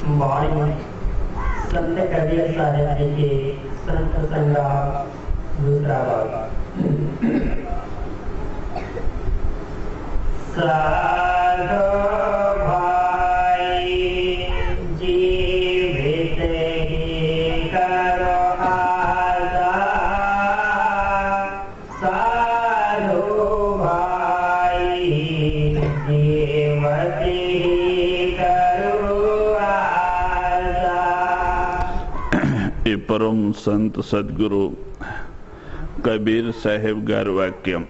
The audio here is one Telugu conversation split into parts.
वाणी संत कबीर साहेब जी के संत संग्राम दूसरा भाग साधो भाई जीवित ही करो आजाद साधो भाई जीवत ही करो आजाद ఈ పరం సంత్ సద్గురు కబీర్ సాహెబ్ గారి వాక్యం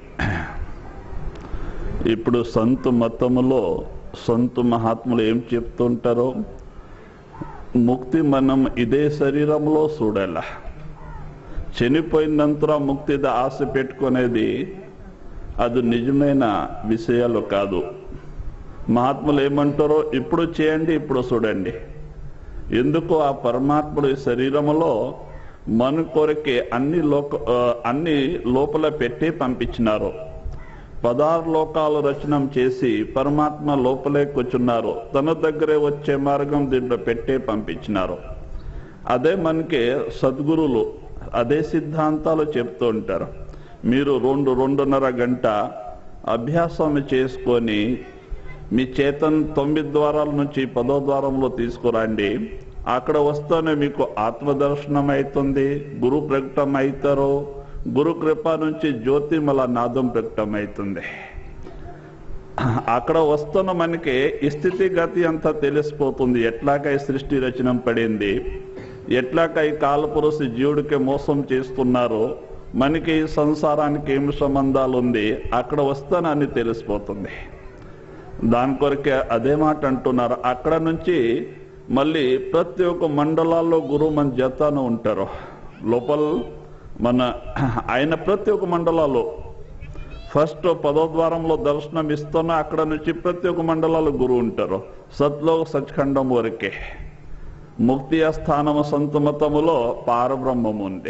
ఇప్పుడు సంత్ మతములో సంత్ మహాత్ములు ఏం చెప్తుంటారో ముక్తి మనం ఇదే శరీరంలో చూడాల చనిపోయినంతరం ముక్తిది ఆశ పెట్టుకునేది అది నిజమైన విషయాలు కాదు మహాత్ములు ఏమంటారో ఇప్పుడు చేయండి ఇప్పుడు చూడండి ఎందుకు ఆ పరమాత్ముడు ఈ శరీరములో మన కొరకే అన్ని లోక ఆ, అన్ని లోపల పెట్టి పంపించినారు పదహారు లోకాలు రచనం చేసి పరమాత్మ లోపలే కూర్చున్నారు తన దగ్గరే వచ్చే మార్గం దీంట్లో పెట్టే పంపించినారు అదే మనకి సద్గురులు అదే సిద్ధాంతాలు చెప్తూ ఉంటారు మీరు రెండు రెండున్నర గంట అభ్యాసం చేసుకొని మీ చేతన్ తొమ్మిది ద్వారాల నుంచి పదో ద్వారంలో తీసుకురండి అక్కడ వస్తేనే మీకు ఆత్మదర్శనం అవుతుంది గురు ప్రకటన అవుతారు గురు కృప నుంచి జ్యోతిమల నాదం ప్రకటన అవుతుంది అక్కడ వస్తున్న మనకి ఈ స్థితిగతి అంతా తెలిసిపోతుంది ఎట్లాగా ఈ సృష్టి రచనం పడింది ఎట్లాగా ఈ కాలపురుషి జీవుడికి మోసం చేస్తున్నారు మనకి ఈ సంసారానికి ఏమి సంబంధాలు ఉంది అక్కడ వస్తానని తెలిసిపోతుంది దాని కొరకే అదే మాట అంటున్నారు అక్కడ నుంచి మళ్ళీ ప్రతి ఒక్క మండలాల్లో గురువు మన జతాను ఉంటారు లోపల మన ఆయన ప్రతి ఒక్క మండలాల్లో ఫస్ట్ పదో ద్వారంలో దర్శనం ఇస్తున్న అక్కడ నుంచి ప్రతి ఒక్క మండలాలు గురువు ఉంటారు సత్లో సచ్ఖండం వరకే ముక్తి స్థానము సంతమతములో పారబ్రహ్మం ఉంది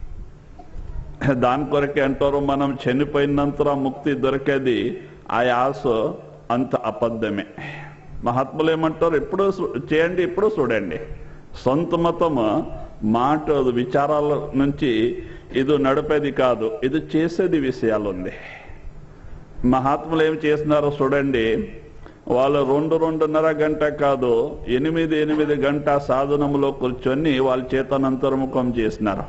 దాని కొరకే అంటారు మనం చనిపోయినంతర ముక్తి దొరికేది ఆ ఆశ అంత అబద్ధమే మహాత్ములు ఏమంటారు ఎప్పుడు చూ- చేయండి ఇప్పుడు చూడండి సొంత మతం మాట విచారాల నుంచి ఇది నడిపేది కాదు ఇది చేసేది విషయాలు ఉంది మహాత్ములు ఏం చేస్తున్నారో చూడండి వాళ్ళు రెండు రెండున్నర గంట కాదు ఎనిమిది ఎనిమిది గంట సాధనములో కూర్చొని వాళ్ళ చేతనంతర్ముఖం చేసినారు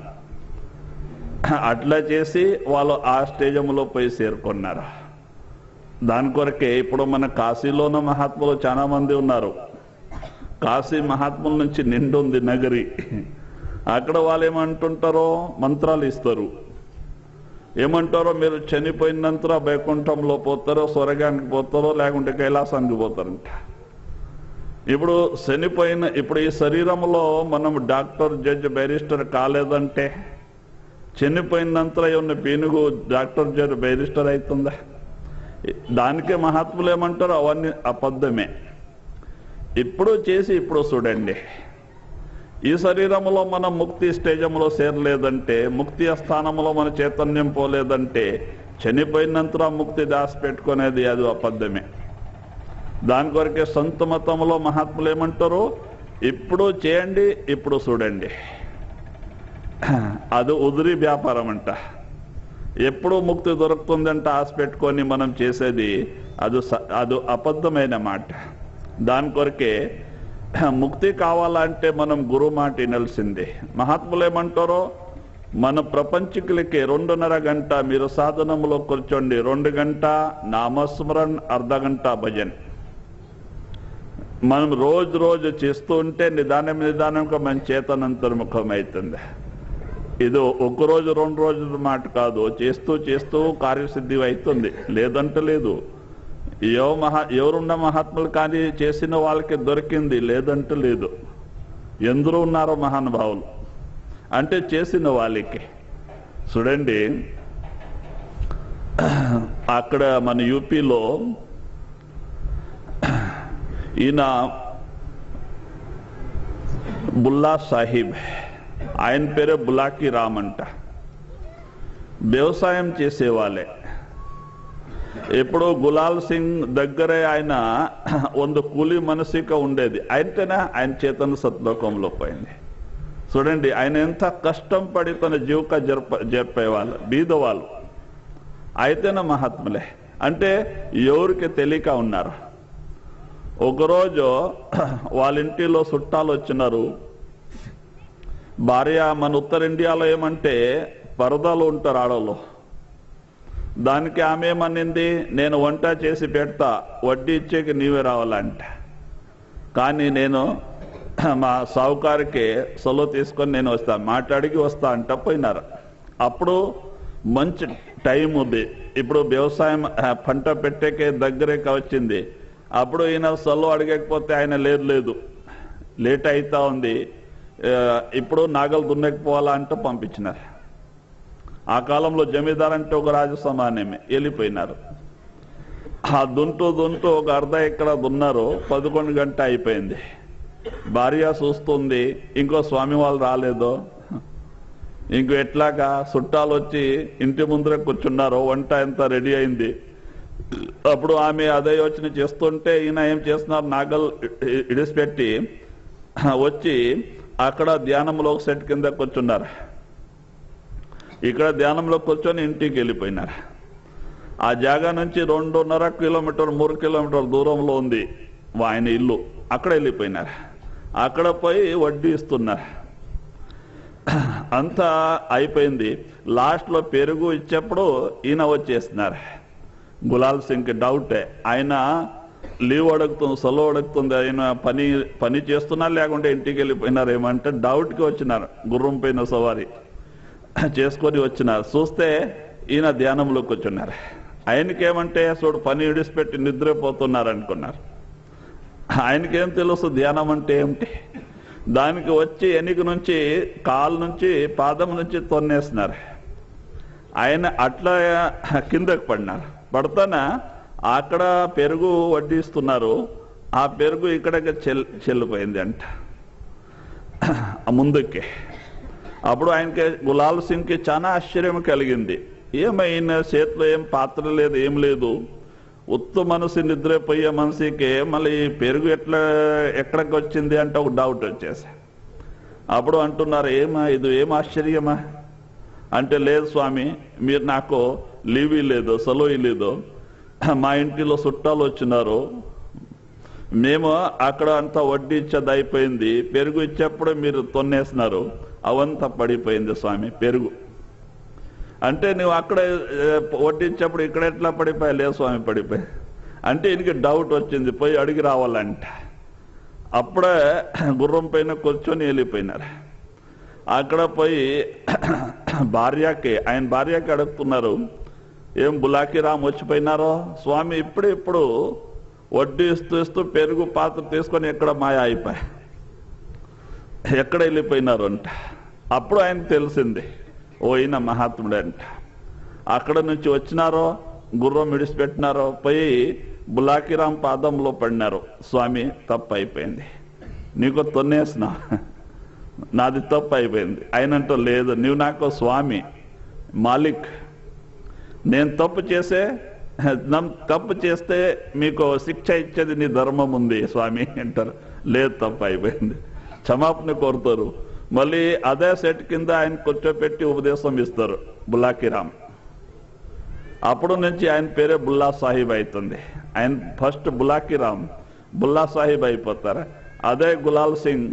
అట్లా చేసి వాళ్ళు ఆ స్టేజంలో పోయి చేరుకున్నారు దాని కొరకే ఇప్పుడు మన కాశీలోన మహాత్ములు చాలా మంది ఉన్నారు కాశీ మహాత్ముల నుంచి నిండుంది నగరి అక్కడ వాళ్ళు ఏమంటుంటారో మంత్రాలు ఇస్తారు ఏమంటారో మీరు చనిపోయినంతర వైకుంఠంలో పోతారో స్వర్గానికి పోతారో లేకుంటే కైలాసానికి పోతారంట ఇప్పుడు చనిపోయిన ఇప్పుడు ఈ శరీరంలో మనం డాక్టర్ జడ్జ్ బ్యారిస్టర్ కాలేదంటే చనిపోయినంతర ఏమన్నా పీనుగు డాక్టర్ జడ్జ్ బ్యారిస్టర్ అవుతుందా దానికే మహాత్ములు ఏమంటారు అవన్నీ అబద్ధమే ఇప్పుడు చేసి ఇప్పుడు చూడండి ఈ శరీరంలో మనం ముక్తి స్టేజంలో చేరలేదంటే ముక్తి స్థానంలో మన చైతన్యం పోలేదంటే చనిపోయినంతర ముక్తి దాసి పెట్టుకునేది అది అబద్ధమే దాని కొరకే సొంత మతంలో మహాత్ములు ఏమంటారు ఇప్పుడు చేయండి ఇప్పుడు చూడండి అది ఉదిరి వ్యాపారం అంట ఎప్పుడు ముక్తి దొరుకుతుందంటే ఆశ పెట్టుకొని మనం చేసేది అది స- అది అబద్ధమైన మాట దాని కొరకే ముక్తి కావాలంటే మనం గురువు మాట వినాల్సిందే మహాత్ములు ఏమంటారో మన ప్రపంచికులకి రెండున్నర గంట మీరు సాధనములో కూర్చోండి రెండు గంట నామస్మరణ్ అర్ధ గంట భజన్ మనం రోజు రోజు చేస్తూ ఉంటే నిదానం నిదానంగా మన చేతనంతర్ముఖం అవుతుంది ఇది ఒక రోజు రెండు రోజుల మాట కాదు చేస్తూ చేస్తూ కార్యసిద్ధి అవుతుంది లేదంటే లేదు ఎవ మహా ఎవరున్న మహాత్ములు కానీ చేసిన వాళ్ళకి దొరికింది లేదంటే లేదు ఎందరూ ఉన్నారో మహానుభావులు అంటే చేసిన వాళ్ళకి చూడండి అక్కడ మన యూపీలో ఈయన బుల్లా సాహిబ్ ఆయన పేరే బులాకి రామ్ అంట వ్యవసాయం చేసేవాళ్ళే ఇప్పుడు గులాల్ సింగ్ దగ్గరే ఆయన ಒಂದು కూలి మనసిక ఉండేది అయితేనే ఆయన చేతన సత్లోకంలో పోయింది చూడండి ఆయన ఎంత కష్టం పడి తన జీవిక జరప జరిపేవాళ్ళు బీదవాళ్ళు అయితేనే మహాత్ములే అంటే ఎవరికి తెలియక ఉన్నారు ఒకరోజు వాళ్ళ ఇంటిలో చుట్టాలు వచ్చినారు భార్య మన ఉత్తర ఇండియాలో ఏమంటే పరదాలు ఉంటారు ఆడవాళ్ళు దానికి ఆమె ఏమనింది నేను వంట చేసి పెడతా వడ్డీ ఇచ్చేకి నీవే రావాలంట కానీ నేను మా సావుకారికి సొలో తీసుకొని నేను వస్తా మాట్లాడికి వస్తా అంట పోయినారు అప్పుడు మంచి టైం ఉంది ఇప్పుడు వ్యవసాయం ఆ, పంట పెట్టేకే దగ్గరే వచ్చింది అప్పుడు ఈయన సొలో అడగకపోతే ఆయన లేదు లేదు లేట్ అవుతా ఉంది ఆ, ఇప్పుడు నాగలు దున్నకపోవాలా అంటూ పంపించినారు ఆ కాలంలో జమీదార్ అంటే ఒక రాజు సమానమే వెళ్ళిపోయినారు ఆ దుంటూ దుంటూ ఒక అర్ధ ఎకరా దున్నారు పదకొండు గంట అయిపోయింది భార్య చూస్తుంది ఇంకో స్వామి వాళ్ళు రాలేదు ఇంకో ఎట్లాగా చుట్టాలు వచ్చి ఇంటి ముందర కూర్చున్నారు వంట ఎంత రెడీ అయింది అప్పుడు ఆమె అదే యోచన చేస్తుంటే ఈయన ఏం చేస్తున్నారు నాగల్ ఇ- ఇడిసిపెట్టి వచ్చి అక్కడ ధ్యానంలో ఒక సెట్ కింద కూర్చున్నారు ఇక్కడ ధ్యానంలో కూర్చొని ఇంటికి వెళ్ళిపోయినారు ఆ జాగా నుంచి రెండున్నర కిలోమీటర్ మూడు కిలోమీటర్ దూరంలో ఉంది ఆయన ఇల్లు అక్కడ వెళ్ళిపోయినారు అక్కడ పోయి వడ్డీ ఇస్తున్నారు అంతా అయిపోయింది లాస్ట్లో పెరుగు ఇచ్చేప్పుడు ఈయన వచ్చేస్తున్నారు గులాల్ సింగ్కి డౌటే ఆయన లీవ్ అడుగుతుంది సెలవు అడుగుతుంది ఆయన పని పని చేస్తున్నా లేకుంటే ఇంటికి వెళ్ళిపోయినారు ఏమంటే డౌట్కి వచ్చినారు గుర్రం పైన సవారి చేసుకొని వచ్చినారు చూస్తే ఈయన ధ్యానంలో కూర్చున్నారు ఆయనకేమంటే చూడు పని విడిచిపెట్టి నిద్రపోతున్నారు అనుకున్నారు ఆయనకేం తెలుసు ధ్యానం అంటే ఏమిటి దానికి వచ్చి ఎన్నిక నుంచి కాలు నుంచి పాదం నుంచి తొన్నేస్తున్నారు ఆయన అట్లా కిందకు పడినారు పడతాన అక్కడ పెరుగు వడ్డిస్తున్నారు ఆ పెరుగు ఇక్కడికి చెల్ చెల్లిపోయింది అంట ఆ ముందుకి అప్పుడు ఆయనకి గులాల్ సింగ్కి చాలా ఆశ్చర్యం కలిగింది ఏమైనా చేతిలో ఏం పాత్ర లేదు ఏం లేదు ఉత్తు మనసు నిద్రపోయే మనిషికి మళ్ళీ ఈ పెరుగు ఎట్లా ఎక్కడికి వచ్చింది అంటే ఒక డౌట్ వచ్చేసి అప్పుడు అంటున్నారు ఏమా ఇది ఏం ఆశ్చర్యమా అంటే లేదు స్వామి మీరు నాకు లీవ్ లేదు సెలవు లేదు మా ఇంటిలో చుట్టాలు వచ్చినారు మేము అక్కడ అంతా వడ్డీ ఇచ్చేది అయిపోయింది పెరుగు ఇచ్చేప్పుడు మీరు తొన్నేసినారు అవంతా పడిపోయింది స్వామి పెరుగు అంటే నువ్వు అక్కడ ఏ, వడ్డించేప్పుడు ఇక్కడ ఎట్లా పడిపోయా లేదు స్వామి పడిపోయి అంటే ఈయనకి డౌట్ వచ్చింది పోయి అడిగి రావాలంట అప్పుడే గుర్రం పైన కూర్చొని వెళ్ళిపోయినారు అక్కడ పోయి భార్యకి ఆయన భార్యకి అడుగుతున్నారు ఏం బులాకి రామ్ వచ్చిపోయినారో స్వామి ఇప్పుడు ఇప్పుడు వడ్డీ ఇస్తూ ఇస్తూ పెరుగు పాత్ర తీసుకొని ఎక్కడ మాయ అయిపోయి ఎక్కడ వెళ్ళిపోయినారు అంట అప్పుడు ఆయనకు తెలిసింది ఓ ఈయన మహాత్ముడే అంట అక్కడ నుంచి వచ్చినారో గుర్రం విడిచిపెట్టినారో పోయి బులాకిరామ్ పాదంలో పడినారు స్వామి తప్పు అయిపోయింది నీకు తొన్నేసిన నాది తప్పు అయిపోయింది ఆయనంటూ లేదు నీవు నాకు స్వామి మాలిక్ నేను తప్పు చేసే నమ్ తప్పు చేస్తే మీకు శిక్ష ఇచ్చేది నీ ధర్మం ఉంది స్వామి అంటారు లేదు తప్పు అయిపోయింది క్షమాపణ కోరుతారు మళ్ళీ అదే సెట్ కింద ఆయన కూర్చోపెట్టి ఉపదేశం ఇస్తారు బుల్లాకిరామ్ అప్పుడు నుంచి ఆయన పేరే బుల్లా సాహిబ్ అవుతుంది ఆయన ఫస్ట్ బులాకిరామ్ బుల్లా సాహిబ్ అయిపోతారు అదే గులాల్ సింగ్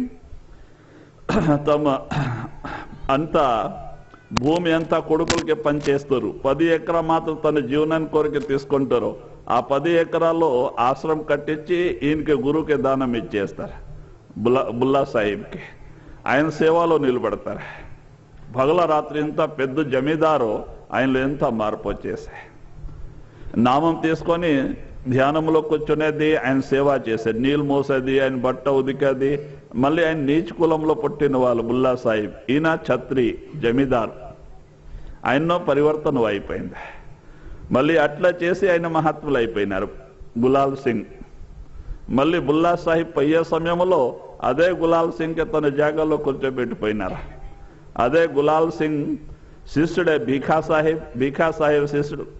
తమ అంతా భూమి అంతా కొడుకులకి పనిచేస్తారు పది ఎకరా మాత్రం తన జీవనాన్ని కోరిక తీసుకుంటారు ఆ పది ఎకరాల్లో ఆశ్రమం కట్టించి ఈయనకి గురువుకి దానం ఇచ్చేస్తారు బుల్లా బుల్లా సాహిబ్కి ఆయన సేవలో నిలబడతారు పగల రాత్రి ఇంత పెద్ద జమీదారు ఆయనలో ఎంత మార్పు వచ్చేసాయి నామం తీసుకొని ధ్యానంలో కూర్చునేది ఆయన సేవ చేసేది నీళ్ళు మోసేది ఆయన బట్ట ఉదికేది మళ్ళీ ఆయన నీచ కులంలో పుట్టిన వాళ్ళు బుల్లా సాహిబ్ ఈయన ఛత్రి జమీదార్ ఆయన్నో పరివర్తనం అయిపోయింది మళ్ళీ అట్లా చేసి ఆయన మహాత్ములు అయిపోయినారు గులాల్ సింగ్ మళ్ళీ బుల్లా సాహిబ్ పోయే సమయంలో అదే గులాల్ సింగ్ తన జాగాలో కూర్చోబెట్టిపోయినారు అదే గులాల్ సింగ్ శిష్యుడే భీఖా సాహిబ్ భీఖా సాహిబ్ శిష్యుడు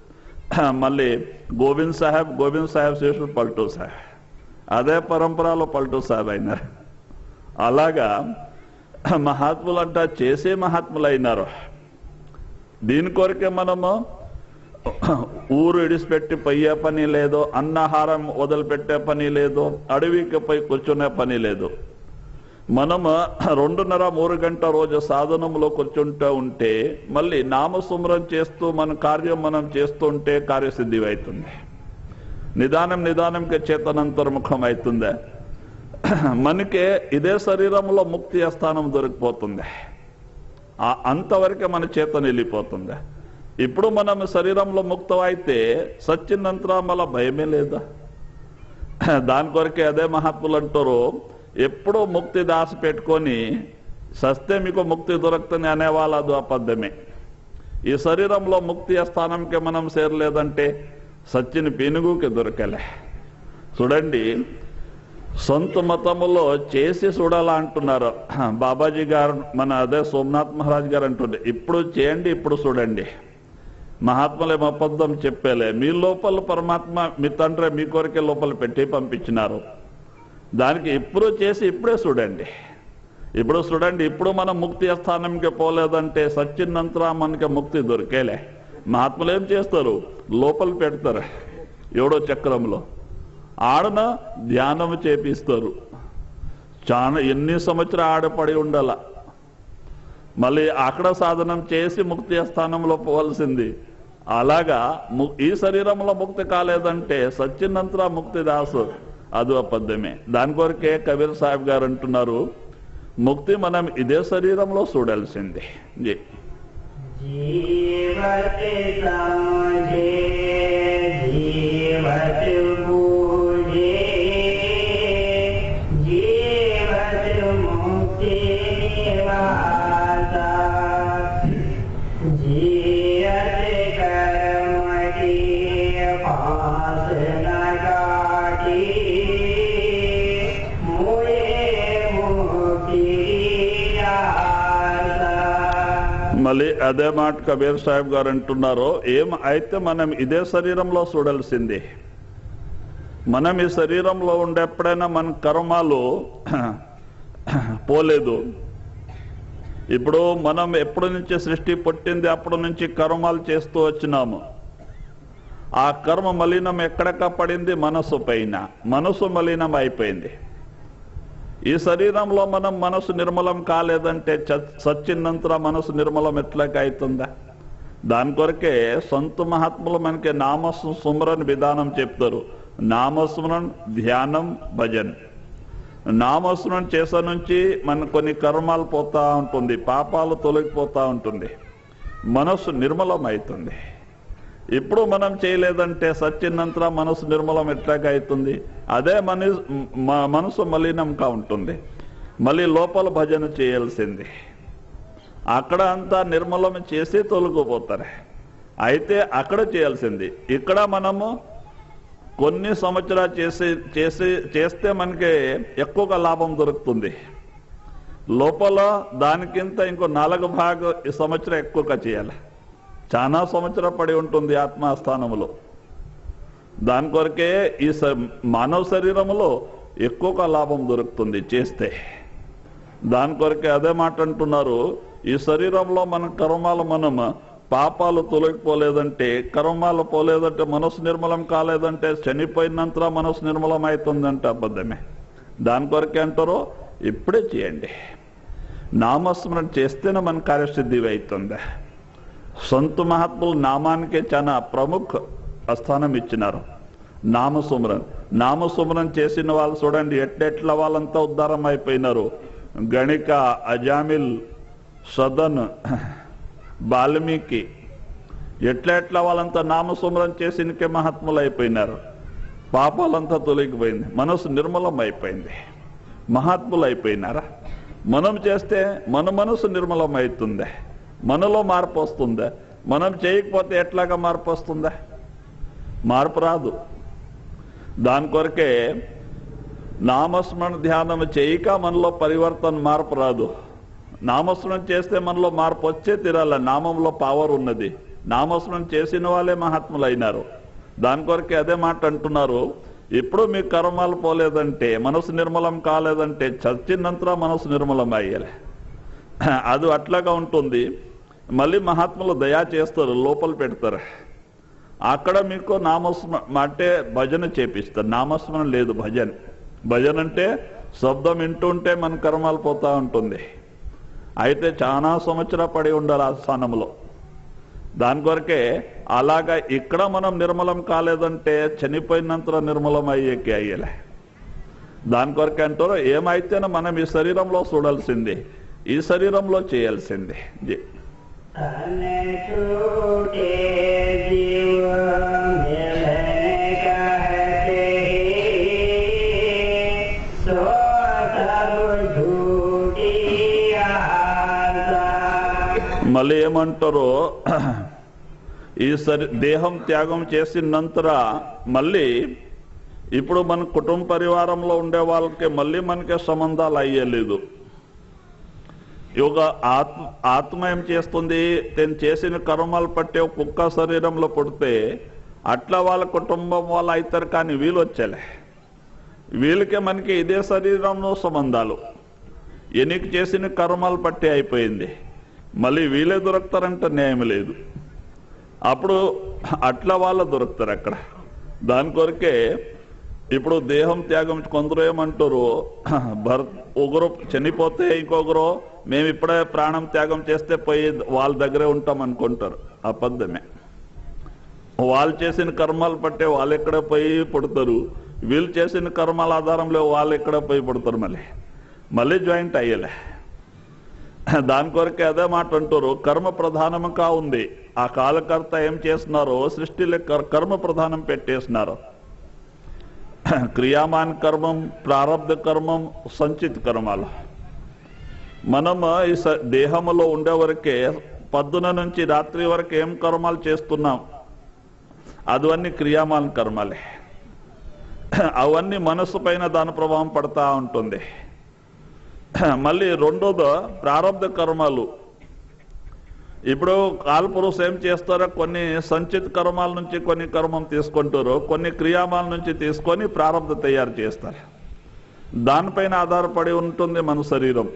మళ్ళీ గోవింద్ సాహెబ్ గోవింద్ సాహెబ్ శిష్యుడు పల్టూ సాహెబ్ అదే పరంపరలో పల్టూ సాహెబ్ అయినారు అలాగా మహాత్ములు అంట చేసే మహాత్ములు అయినారు దీని కొరకే మనము ఊరు ఇడిచిపెట్టి పోయే పని లేదు అన్నాహారం వదిలిపెట్టే పని లేదు అడవికి పోయి కూర్చునే పని లేదు మనము రెండున్నర మూడు గంట రోజు సాధనంలో కూర్చుంటూ ఉంటే మళ్ళీ నామసుమరం చేస్తూ మన కార్యం మనం చేస్తుంటే కార్యసిద్ధి అవుతుంది నిదానం నిదానంకి చేతనంతర్ముఖం అవుతుంది మనకే ఇదే శరీరంలో ముక్తి స్థానం దొరికిపోతుంది ఆ అంతవరకే మన చేత వెళ్ళిపోతుంది ఇప్పుడు మనం శరీరంలో ముక్తం అయితే సచ్చినంతరా మళ్ళా భయమే లేదా దాని కొరకే అదే మహాత్ములు అంటారు ఎప్పుడూ ముక్తి దాసి పెట్టుకొని సస్తే మీకు ముక్తి దొరుకుతుంది అనేవాళ్ళు అది అబద్ధమే ఈ శరీరంలో ముక్తి స్థానంకి మనం చేరలేదంటే సచ్చిని పెనుగుకి దొరకలే చూడండి సొంత మతములో చేసి చూడాలా అంటున్నారు బాబాజీ గారు మన అదే సోమనాథ్ మహారాజ్ గారు అంటుండే ఇప్పుడు చేయండి ఇప్పుడు చూడండి మహాత్ములే అబద్ధం చెప్పేలే మీ లోపల పరమాత్మ మీ తండ్రి మీ కొరకే లోపల పెట్టి పంపించినారు దానికి ఇప్పుడు చేసి ఇప్పుడే చూడండి ఇప్పుడు చూడండి ఇప్పుడు మనం ముక్తి స్థానంకి పోలేదంటే సచ్చిన్నంతరా మనకి ముక్తి దొరికేలే మహాత్ములు ఏం చేస్తారు లోపల పెడతారు ఎవడో చక్రంలో ఆడన ధ్యానం చేపిస్తారు చాలా ఎన్ని సంవత్సరాలు ఆడపడి ఉండాల మళ్ళీ అక్కడ సాధనం చేసి ముక్తి స్థానంలో పోవలసింది అలాగా ము- ఈ శరీరంలో ముక్తి కాలేదంటే సచ్చిన్నంతరా ముక్తి దాసు అది అబద్ధమే దాని కొరకే కబీర్ సాహెబ్ గారు అంటున్నారు ముక్తి మనం ఇదే శరీరంలో చూడాల్సింది జీ जीवत समझे जीवत बूझे जीवत मुक्ति निवासा जीयत कर्म की पास न काटी मोए मुक्ति आसा మళ్ళీ అదే మాట కబీర్ సాహెబ్ గారు అంటున్నారు ఏం అయితే మనం ఇదే శరీరంలో చూడాల్సింది మనం ఈ శరీరంలో ఉండేప్పుడైనా మన కర్మాలు పోలేదు ఇప్పుడు మనం ఎప్పటి నుంచి సృష్టి పుట్టింది అప్పటి నుంచి కర్మాలు చేస్తూ వచ్చినాము ఆ కర్మ మలినం ఎక్కడక పడింది మనసు పైన మనసు మలినం అయిపోయింది ఈ శరీరంలో మనం మనసు నిర్మలం కాలేదంటే చ- సచ్చిన్నంతర మనసు నిర్మలం ఎట్లాగా అవుతుందా దాని కొరకే సొంత మహాత్ములు మనకి నామస్సు సుమరన్ విధానం చెప్తారు నామస్మరణ ధ్యానం భజన్ నామస్మరణ చేసే నుంచి మన కొన్ని కర్మాలు పోతా ఉంటుంది పాపాలు తొలగిపోతా ఉంటుంది మనస్సు నిర్మలం అవుతుంది ఇప్పుడు మనం చేయలేదంటే సచ్చిన్నంతర మనసు నిర్మలం ఎట్లాగా అవుతుంది అదే మన మ- మనసు మలినంగా ఉంటుంది మళ్ళీ లోపల భజన చేయాల్సింది అక్కడ అంతా నిర్మలం చేసి తొలగిపోతారు అయితే అక్కడ చేయాల్సింది ఇక్కడ మనము కొన్ని సంవత్సరాలు చేసి చేసి చేస్తే మనకి ఎక్కువగా లాభం దొరుకుతుంది లోపల దానికింత ఇంకో నాలుగు భాగం ఈ సంవత్సరం ఎక్కువగా చేయాలి చాలా సంవత్సరం పడి ఉంటుంది ఆత్మస్థానములో దాని కొరకే ఈ శ- మానవ శరీరములో ఎక్కువగా లాభం దొరుకుతుంది చేస్తే దాని కొరకే అదే మాట అంటున్నారు ఈ శరీరంలో మన కర్మాలు మనం పాపాలు తొలగిపోలేదంటే కర్మాలు పోలేదంటే మనసు నిర్మలం కాలేదంటే చనిపోయినంతర మనసు నిర్మలం అవుతుందంటే అబద్ధమే దాని కొరకే అంటారు ఇప్పుడే చేయండి నామస్మరణ చేస్తేనే మన కార్యసిద్ధి అవుతుంది సొంత మహాత్ములు నామానికే చాలా ప్రముఖ స్థానం ఇచ్చినారు నామసుమరన్ నామసుమరన్ చేసిన వాళ్ళు చూడండి ఎట్లెట్ల వాళ్ళంతా ఉద్ధారం అయిపోయినారు గణిక అజామిల్ సదన్ వాల్మీకి ఎట్లా ఎట్లా వాళ్ళంతా నామసుమరం చేసినకే మహాత్ములు అయిపోయినారు పాపాలంతా తొలగిపోయింది మనసు నిర్మలం అయిపోయింది మహాత్ములు అయిపోయినారా మనం చేస్తే మన మనసు నిర్మలం అవుతుందా మనలో మార్పు వస్తుందా మనం చేయకపోతే ఎట్లాగా మార్పు వస్తుందా మార్పు రాదు దాని కొరకే నామస్మరణ ధ్యానం చేయక మనలో పరివర్తన మార్పు రాదు నామస్మరణ చేస్తే మనలో మార్పు వచ్చే తీరాల నామంలో పవర్ ఉన్నది నామస్మరణ చేసిన వాళ్ళే మహాత్ములు అయినారు దాని కొరకే అదే మాట అంటున్నారు ఇప్పుడు మీ కర్మాలు పోలేదంటే మనసు నిర్మలం కాలేదంటే చచ్చినంతరా మనసు నిర్మలం అయ్యాలి అది అట్లాగా ఉంటుంది మళ్ళీ మహాత్ములు దయా చేస్తారు లోపల పెడతారు అక్కడ మీకు నామస్మ అంటే భజన చేపిస్తారు నామస్మరణ లేదు భజన భజన అంటే శబ్దం వింటుంటే మన కర్మాలు పోతా ఉంటుంది అయితే చాలా సంవత్సర పడి ఉండాలి ఆ స్థానంలో దాని కొరకే అలాగా ఇక్కడ మనం నిర్మలం కాలేదంటే చనిపోయినంత నిర్మలం అయ్యేకి అయ్యలే దాని కొరకే అంటారు ఏమైతేనో మనం ఈ శరీరంలో చూడాల్సింది ఈ శరీరంలో చేయాల్సింది జీ. तने छूटे जीव मिलने कहते सो सब झूठी आशा మళ్ళీ ఏమంటారు ఈ శరీ దేహం త్యాగం చేసిన నంతర మళ్ళీ ఇప్పుడు మన కుటుంబ పరివారంలో ఉండే వాళ్ళకి మళ్ళీ మనకి సంబంధాలు అయ్యలేదు ఒక ఆత్మ ఆత్మ ఏం చేస్తుంది తను చేసిన కర్మలు పట్టే ఒక కుక్క శరీరంలో పుడితే అట్లా వాళ్ళ కుటుంబం వాళ్ళు అవుతారు కానీ వీళ్ళు వచ్చేలే వీళ్ళకే మనకి ఇదే శరీరంలో సంబంధాలు ఎనికి చేసిన కర్మలు పట్టి అయిపోయింది మళ్ళీ వీళ్ళే దొరుకుతారంటే న్యాయం లేదు అప్పుడు అట్లా వాళ్ళు దొరుకుతారు అక్కడ దాని కొరకే ఇప్పుడు దేహం త్యాగం కొందరు ఏమంటారు భర్ ఒకరు చనిపోతే ఇంకొకరు మేము ఇప్పుడే ప్రాణం త్యాగం చేస్తే పోయి వాళ్ళ దగ్గరే ఉంటాం అనుకుంటారు అబద్ధమే వాళ్ళు చేసిన కర్మాలు పట్టే వాళ్ళు ఎక్కడ పోయి పుడతారు వీళ్ళు చేసిన కర్మాల ఆధారంలో వాళ్ళు ఎక్కడ పోయి పుడతారు మళ్ళీ మళ్ళీ జాయింట్ అయ్యలే దాని కొరకే అదే మాట అంటారు కర్మ ప్రధానంగా ఉంది ఆ కాలకర్త ఏం చేస్తున్నారో సృష్టిలో కర్- కర్మ ప్రధానం పెట్టేస్తున్నారు క్రియామాన్ కర్మం ప్రారంధ కర్మం సంచిత్ కర్మాలు మనం ఈ స- దేహములో ఉండే వరకే పొద్దున నుంచి రాత్రి వరకు ఏం కర్మాలు చేస్తున్నాం అదవన్నీ క్రియామాన్ కర్మాలే అవన్నీ మనస్సు పైన దాని ప్రభావం పడతా ఉంటుంది మళ్ళీ రెండోది ప్రారంధ కర్మాలు ఇప్పుడు కాల్పురుషు ఏం చేస్తారో కొన్ని సంచిత్ కర్మాల నుంచి కొన్ని కర్మం తీసుకుంటారు కొన్ని క్రియామాల నుంచి తీసుకొని ప్రారంభ తయారు చేస్తారు దానిపైన ఆధారపడి ఉంటుంది మన శరీరం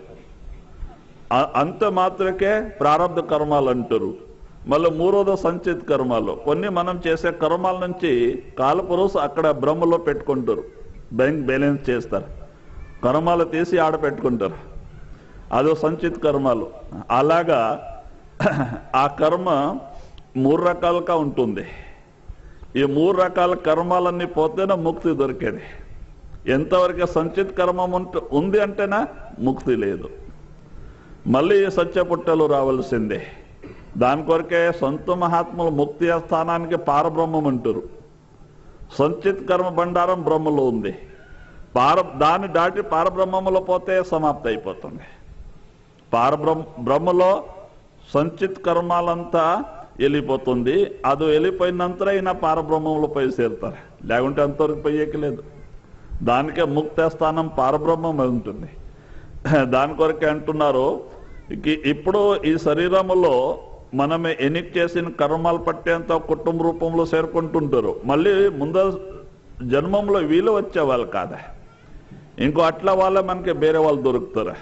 అ- అంత మాత్రకే ప్రారంభ కర్మాలు అంటారు మళ్ళీ మూడోదో సంచిత్ కర్మాలు కొన్ని మనం చేసే కర్మాల నుంచి కాలపురుషు అక్కడ బ్రహ్మలో పెట్టుకుంటారు బ్యాంక్ బ్యాలెన్స్ చేస్తారు కర్మాలు తీసి ఆడ పెట్టుకుంటారు అదో సంచిత్ కర్మాలు అలాగా ఆ కర్మ మూడు రకాలుగా ఉంటుంది ఈ మూడు రకాల కర్మాలన్నీ పోతేనే ముక్తి దొరికేది ఎంతవరకు సంచిత్ కర్మం ఉంట- ఉంది అంటేనా ముక్తి లేదు మళ్ళీ సత్య పుట్టలు రావాల్సిందే దాని కొరకే సొంత మహాత్ములు ముక్తి స్థానానికి పారబ్రహ్మం అంటారు సంచిత్ కర్మ బండారం బ్రహ్మలో ఉంది పార దాన్ని దాటి పారబ్రహ్మములో పోతే సమాప్తి అయిపోతుంది పారబ్రహ్మ బ్రహ్మలో సంచిత్ కర్మాలంతా వెళ్ళిపోతుంది అది వెళ్ళిపోయినంతర అయినా పారబ్రహ్మంలో పోయి చేరుతారు లేకుంటే అంతవరకు పోయేకి లేదు దానికే ముక్త స్థానం పారబ్రహ్మం ఉంటుంది దాని కొరకే అంటున్నారు ఇక- ఇప్పుడు ఈ శరీరములో మనం ఎన్నిక చేసిన కర్మాలు పట్టేంత కుటుంబ రూపంలో చేరుకుంటుంటారు మళ్ళీ ముందు జన్మంలో వీళ్ళు వచ్చేవాళ్ళు కాదా ఇంకో అట్లా వాళ్ళే మనకి వేరే వాళ్ళు దొరుకుతారు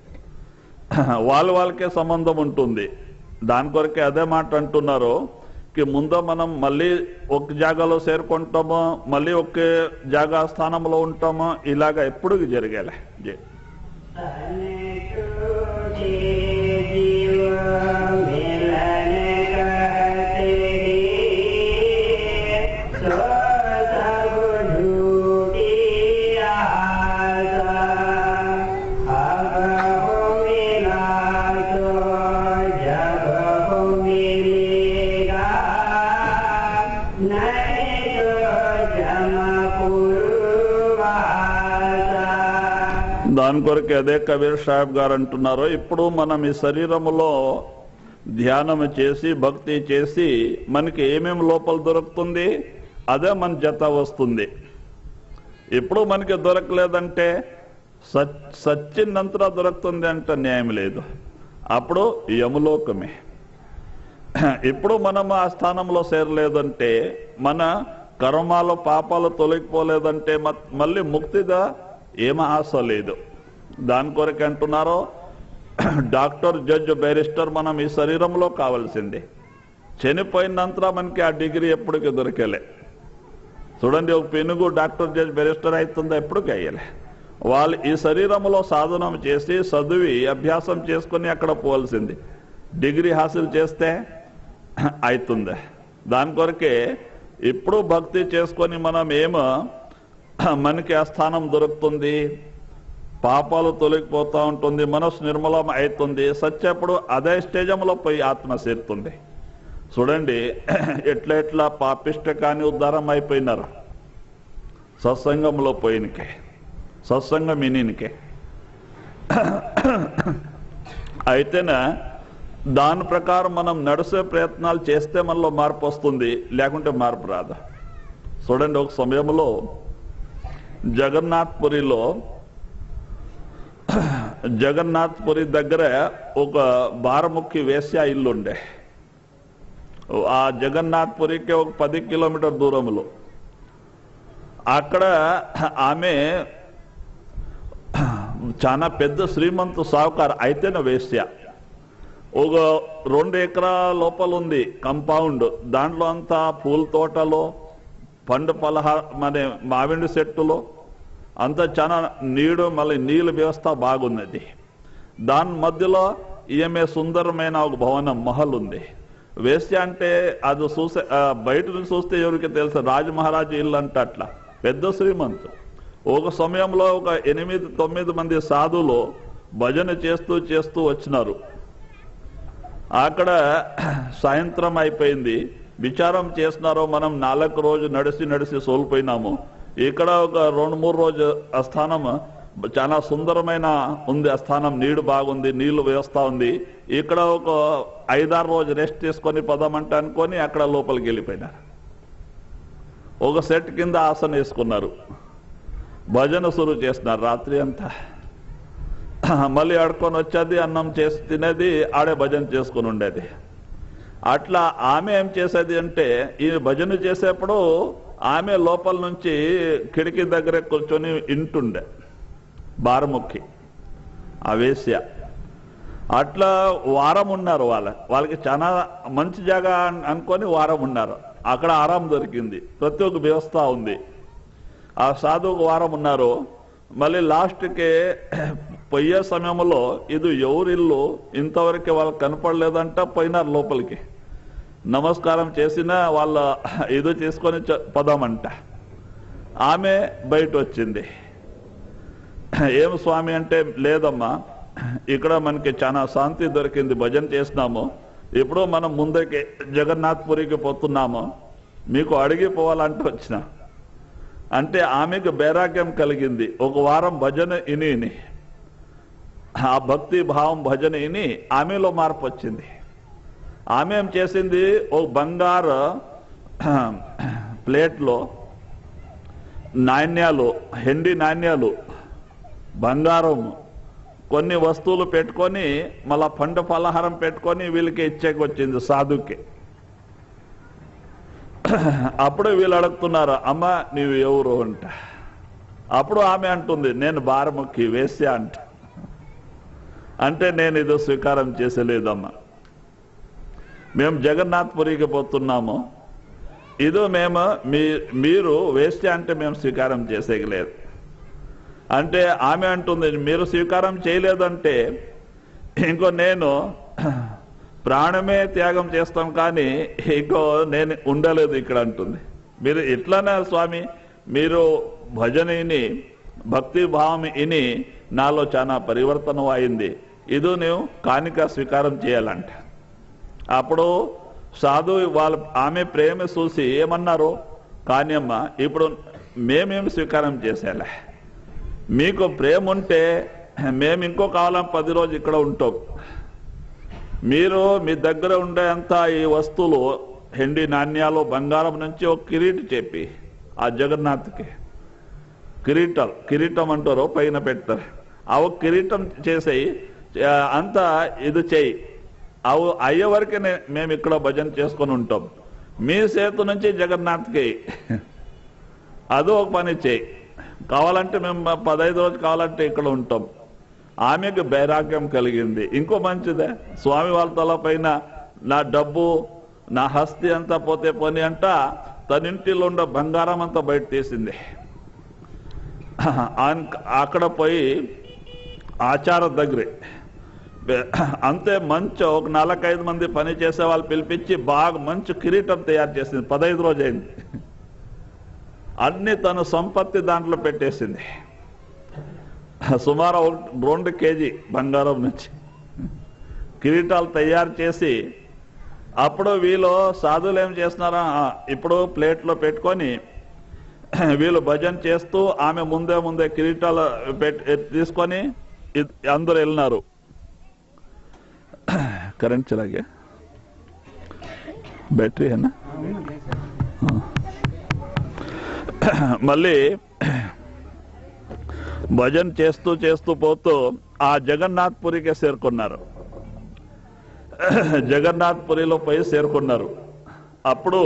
వాళ్ళ వాళ్ళకే సంబంధం ఉంటుంది దాని కొరకే అదే మాట అంటున్నారు కి ముందు మనం మళ్ళీ ఒక జాగాలో చేరుకుంటామో మళ్ళీ ఒకే జాగా స్థానంలో ఉంటామో ఇలాగా ఎప్పుడు జరిగేలే జై. तने छूटे जीव मिलने कहते सो सब झूठी आशा अब हो मिला तो जब हो मिलेगा नहीं तो जम पूर्वाशा దాని కొరకే అదే కబీర్ సాహెబ్ గారు అంటున్నారు ఇప్పుడు మనం ఈ శరీరములో ధ్యానం చేసి భక్తి చేసి మనకి ఏమేమి లోపల దొరుకుతుంది అదే మన జత వస్తుంది ఇప్పుడు మనకి దొరకలేదంటే సచ్ సచ్చినంతరా దొరుకుతుంది అంటే న్యాయం లేదు అప్పుడు యములోకమే ఇప్పుడు మనం ఆ స్థానంలో చేరలేదంటే మన కర్మాలు పాపాలు తొలగిపోలేదంటే మ- మళ్ళీ ముక్తిగా ఏమ ఆశ లేదు దాని కొరకు అంటున్నారో డాక్టర్ జడ్జ్ బ్యారిస్టర్ మనం ఈ శరీరంలో కావాల్సింది చనిపోయినంతర మనకి ఆ డిగ్రీ ఎప్పటికీ దొరికేలే చూడండి ఒక పెనుగు డాక్టర్ జడ్జ్ బ్యారిస్టర్ అవుతుందో ఎప్పటికీ అయ్యలే వాళ్ళు ఈ శరీరంలో సాధనం చేసి చదివి అభ్యాసం చేసుకుని అక్కడ పోవాల్సింది డిగ్రీ హాసిల్ చేస్తే అవుతుంది దాని కొరకే ఇప్పుడు భక్తి చేసుకొని మనం ఏమో మనకి ఆ స్థానం దొరుకుతుంది పాపాలు తొలగిపోతూ ఉంటుంది మనసు నిర్మలం అవుతుంది సత్యప్పుడు అదే స్టేజంలో పోయి ఆత్మ చేరుతుంది చూడండి ఎట్లా ఎట్లా పాపిష్ట కాని ఉద్ధారం అయిపోయినారు సత్సంగంలో పోయినకే సత్సంగం ఇనికే అయితేనే దాని ప్రకారం మనం నడిసే ప్రయత్నాలు చేస్తే మనలో మార్పు వస్తుంది లేకుంటే మార్పు రాదు చూడండి ఒక సమయంలో జగన్నాథ్పురిలో జగన్నాథ్పురి దగ్గర ఒక బారముఖి వేశ్య ఇల్లు ఉండే ఆ జగన్నాథ్పురికి ఒక పది కిలోమీటర్ దూరంలో అక్కడ ఆమె చాలా పెద్ద శ్రీమంతు సావుకారు అయితేనే వేశ్య ఒక రెండు ఎకరాల లోపల ఉంది కంపౌండ్ దాంట్లో అంతా పూల తోటలో పండు పలహా మన మామిడి చెట్టులో అంతా చాలా నీడు మళ్ళీ నీళ్ళ వ్యవస్థ బాగున్నది దాని మధ్యలో ఈమె సుందరమైన ఒక భవనం మహల్ ఉంది వేశ్య అంటే అది చూసే ఆ, బయట నుంచి చూస్తే ఎవరికి తెలుసు రాజమహారాజు ఇల్లు అంటే అట్లా పెద్ద శ్రీమంతు ఒక సమయంలో ఒక ఎనిమిది తొమ్మిది మంది సాధువులు భజన చేస్తూ చేస్తూ వచ్చినారు అక్కడ సాయంత్రం అయిపోయింది విచారం చేసినారో మనం నాలుగు రోజు నడిచి నడిచి సోల్పోయినాము ఇక్కడ ఒక రెండు మూడు రోజు ఆ స్థానం చాలా సుందరమైన ఉంది ఆ స్థానం నీడు బాగుంది నీళ్లు వ్యవస్థ ఉంది ఇక్కడ ఒక ఐదారు రోజు రెస్ట్ తీసుకొని పదమంట అనుకొని అక్కడ లోపలికి వెళ్ళిపోయినారు ఒక సెట్ కింద ఆసన వేసుకున్నారు భజన సురు చేస్తున్నారు రాత్రి అంతా మళ్ళీ ఆడుకొని వచ్చేది అన్నం చేసి తినేది ఆడే భజన చేసుకుని ఉండేది అట్లా ఆమె ఏం చేసేది అంటే ఈ భజన చేసేప్పుడు ఆమె లోపల నుంచి కిటికీ దగ్గర కూర్చొని ఇంటుండే బారముఖి ఆ వేశ్య అట్లా వారం ఉన్నారు వాళ్ళ వాళ్ళకి చాలా మంచి జాగా అన్- అనుకొని వారం ఉన్నారు అక్కడ ఆరాం దొరికింది ప్రతి ఒక్క వ్యవస్థ ఉంది ఆ సాధువుకు వారం ఉన్నారు మళ్ళీ లాస్ట్కి పోయే సమయంలో ఇది ఎవరిల్లు ఇంతవరకు వాళ్ళకి కనపడలేదంట పోయినారు లోపలికి నమస్కారం చేసిన వాళ్ళ ఇది తీసుకొని చ- పదామంట ఆమె బయట వచ్చింది ఏం స్వామి అంటే లేదమ్మా ఇక్కడ మనకి చాలా శాంతి దొరికింది భజన చేసినాము ఇప్పుడు మనం ముందుకి జగన్నాథ్పురికి పోతున్నాము మీకు అడిగిపోవాలంటే వచ్చిన అంటే ఆమెకు బైరాగ్యం కలిగింది ఒక వారం భజన ఇని ఇని ఆ భక్తి భావం భజన ఇని ఆమెలో మార్పు వచ్చింది ఆమె ఏం చేసింది ఒక బంగారు ప్లేట్లో నాణ్యాలు హెండి నాణ్యాలు బంగారం కొన్ని వస్తువులు పెట్టుకొని మళ్ళా పండు పలహారం పెట్టుకొని వీళ్ళకి ఇచ్చేకి వచ్చింది సాధుకి అప్పుడు వీళ్ళు అడుగుతున్నారు అమ్మ నీవు ఎవరు అంట అప్పుడు ఆమె అంటుంది నేను బారముఖి వేశ్య అంట అంటే నేను ఇది స్వీకారం చేసలేదమ్మా మేము జగన్నాథ్పురికి పోతున్నాము ఇది మేము మీ మీరు వేశ్య అంటే మేము స్వీకారం చేసేయలేదు అంటే ఆమె అంటుంది మీరు స్వీకారం చేయలేదంటే ఇంకో నేను ప్రాణమే త్యాగం చేస్తాం కానీ ఇంకో నేను ఉండలేదు ఇక్కడ అంటుంది మీరు ఇట్లానే స్వామి మీరు భజన ఇని భక్తి భావం ఇని నాలో చాలా పరివర్తనం అయింది ఇది నువ్వు కానిక స్వీకారం చేయాలంట అప్పుడు సాధు వాళ్ళ ఆమె ప్రేమ చూసి ఏమన్నారు కానీ అమ్మ ఇప్పుడు మేమేం స్వీకారం చేసేలే మీకు ప్రేమ ఉంటే మేము ఇంకో కాలం పది రోజు ఇక్కడ ఉంటాం మీరు మీ దగ్గర ఉండేంత ఈ వస్తువులు హెండి నాణ్యాలు బంగారం నుంచి ఒక కిరీటి చెప్పి ఆ జగన్నాథ్కి కిరీటం కిరీటం అంటారు పైన పెడతారు ఆ ఒక కిరీటం చేసేయి ఆ, అంతా ఇది చేయి అవు అయ్యే వరకే నే- మేము ఇక్కడ భజన చేసుకొని ఉంటాం మీ సేతు నుంచి జగన్నాథ్కి అదో ఒక పని చేయి కావాలంటే మేము పదహైదు రోజు కావాలంటే ఇక్కడ ఉంటాం ఆమెకు వైరాగ్యం కలిగింది ఇంకో మంచిదే స్వామి వాళ్ళ తల పైన నా డబ్బు నా హస్తి అంతా పోతే పోని అంట తన ఇంటిలో ఉన్న బంగారం అంతా బయట తీసింది ఆన్- అక్కడ పోయి ఆచార దగ్గరే బె- అంతే మంచి ఒక నాలుగైదు మంది పని చేసే వాళ్ళు పిలిపించి బాగా మంచి కిరీటం తయారు చేసింది పదహైదు రోజు అయింది అన్ని తన సంపత్తి దాంట్లో పెట్టేసింది సుమారు ఒక రెండు కేజీ బంగారం నుంచి కిరీటాలు తయారు చేసి అప్పుడు వీళ్ళు సాధువులు ఏం చేస్తున్నారా ఆ, ఇప్పుడు ప్లేట్లో పెట్టుకొని వీళ్ళు భజన చేస్తూ ఆమె ముందే ముందే కిరీటాలు పెట్- తీసుకొని ఇద్- అందరూ వెళ్ళినారు కరెంట్ చలాగే బ్యాటరీ అన్నా మళ్ళీ భజన చేస్తూ చేస్తూ పోతూ ఆ జగన్నాథ్ పురికి చేరుకున్నారు జగన్నాథ్ పురిలో పోయి చేరుకున్నారు అప్పుడు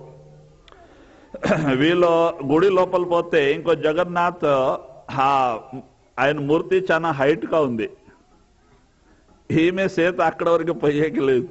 వీళ్ళు గుడి లోపల పోతే ఇంకో జగన్నాథ్ ఆ ఆయన మూర్తి చాలా హైట్ గా ఉంది ఈమె చేత అక్కడ వరకు పోయేకి లేదు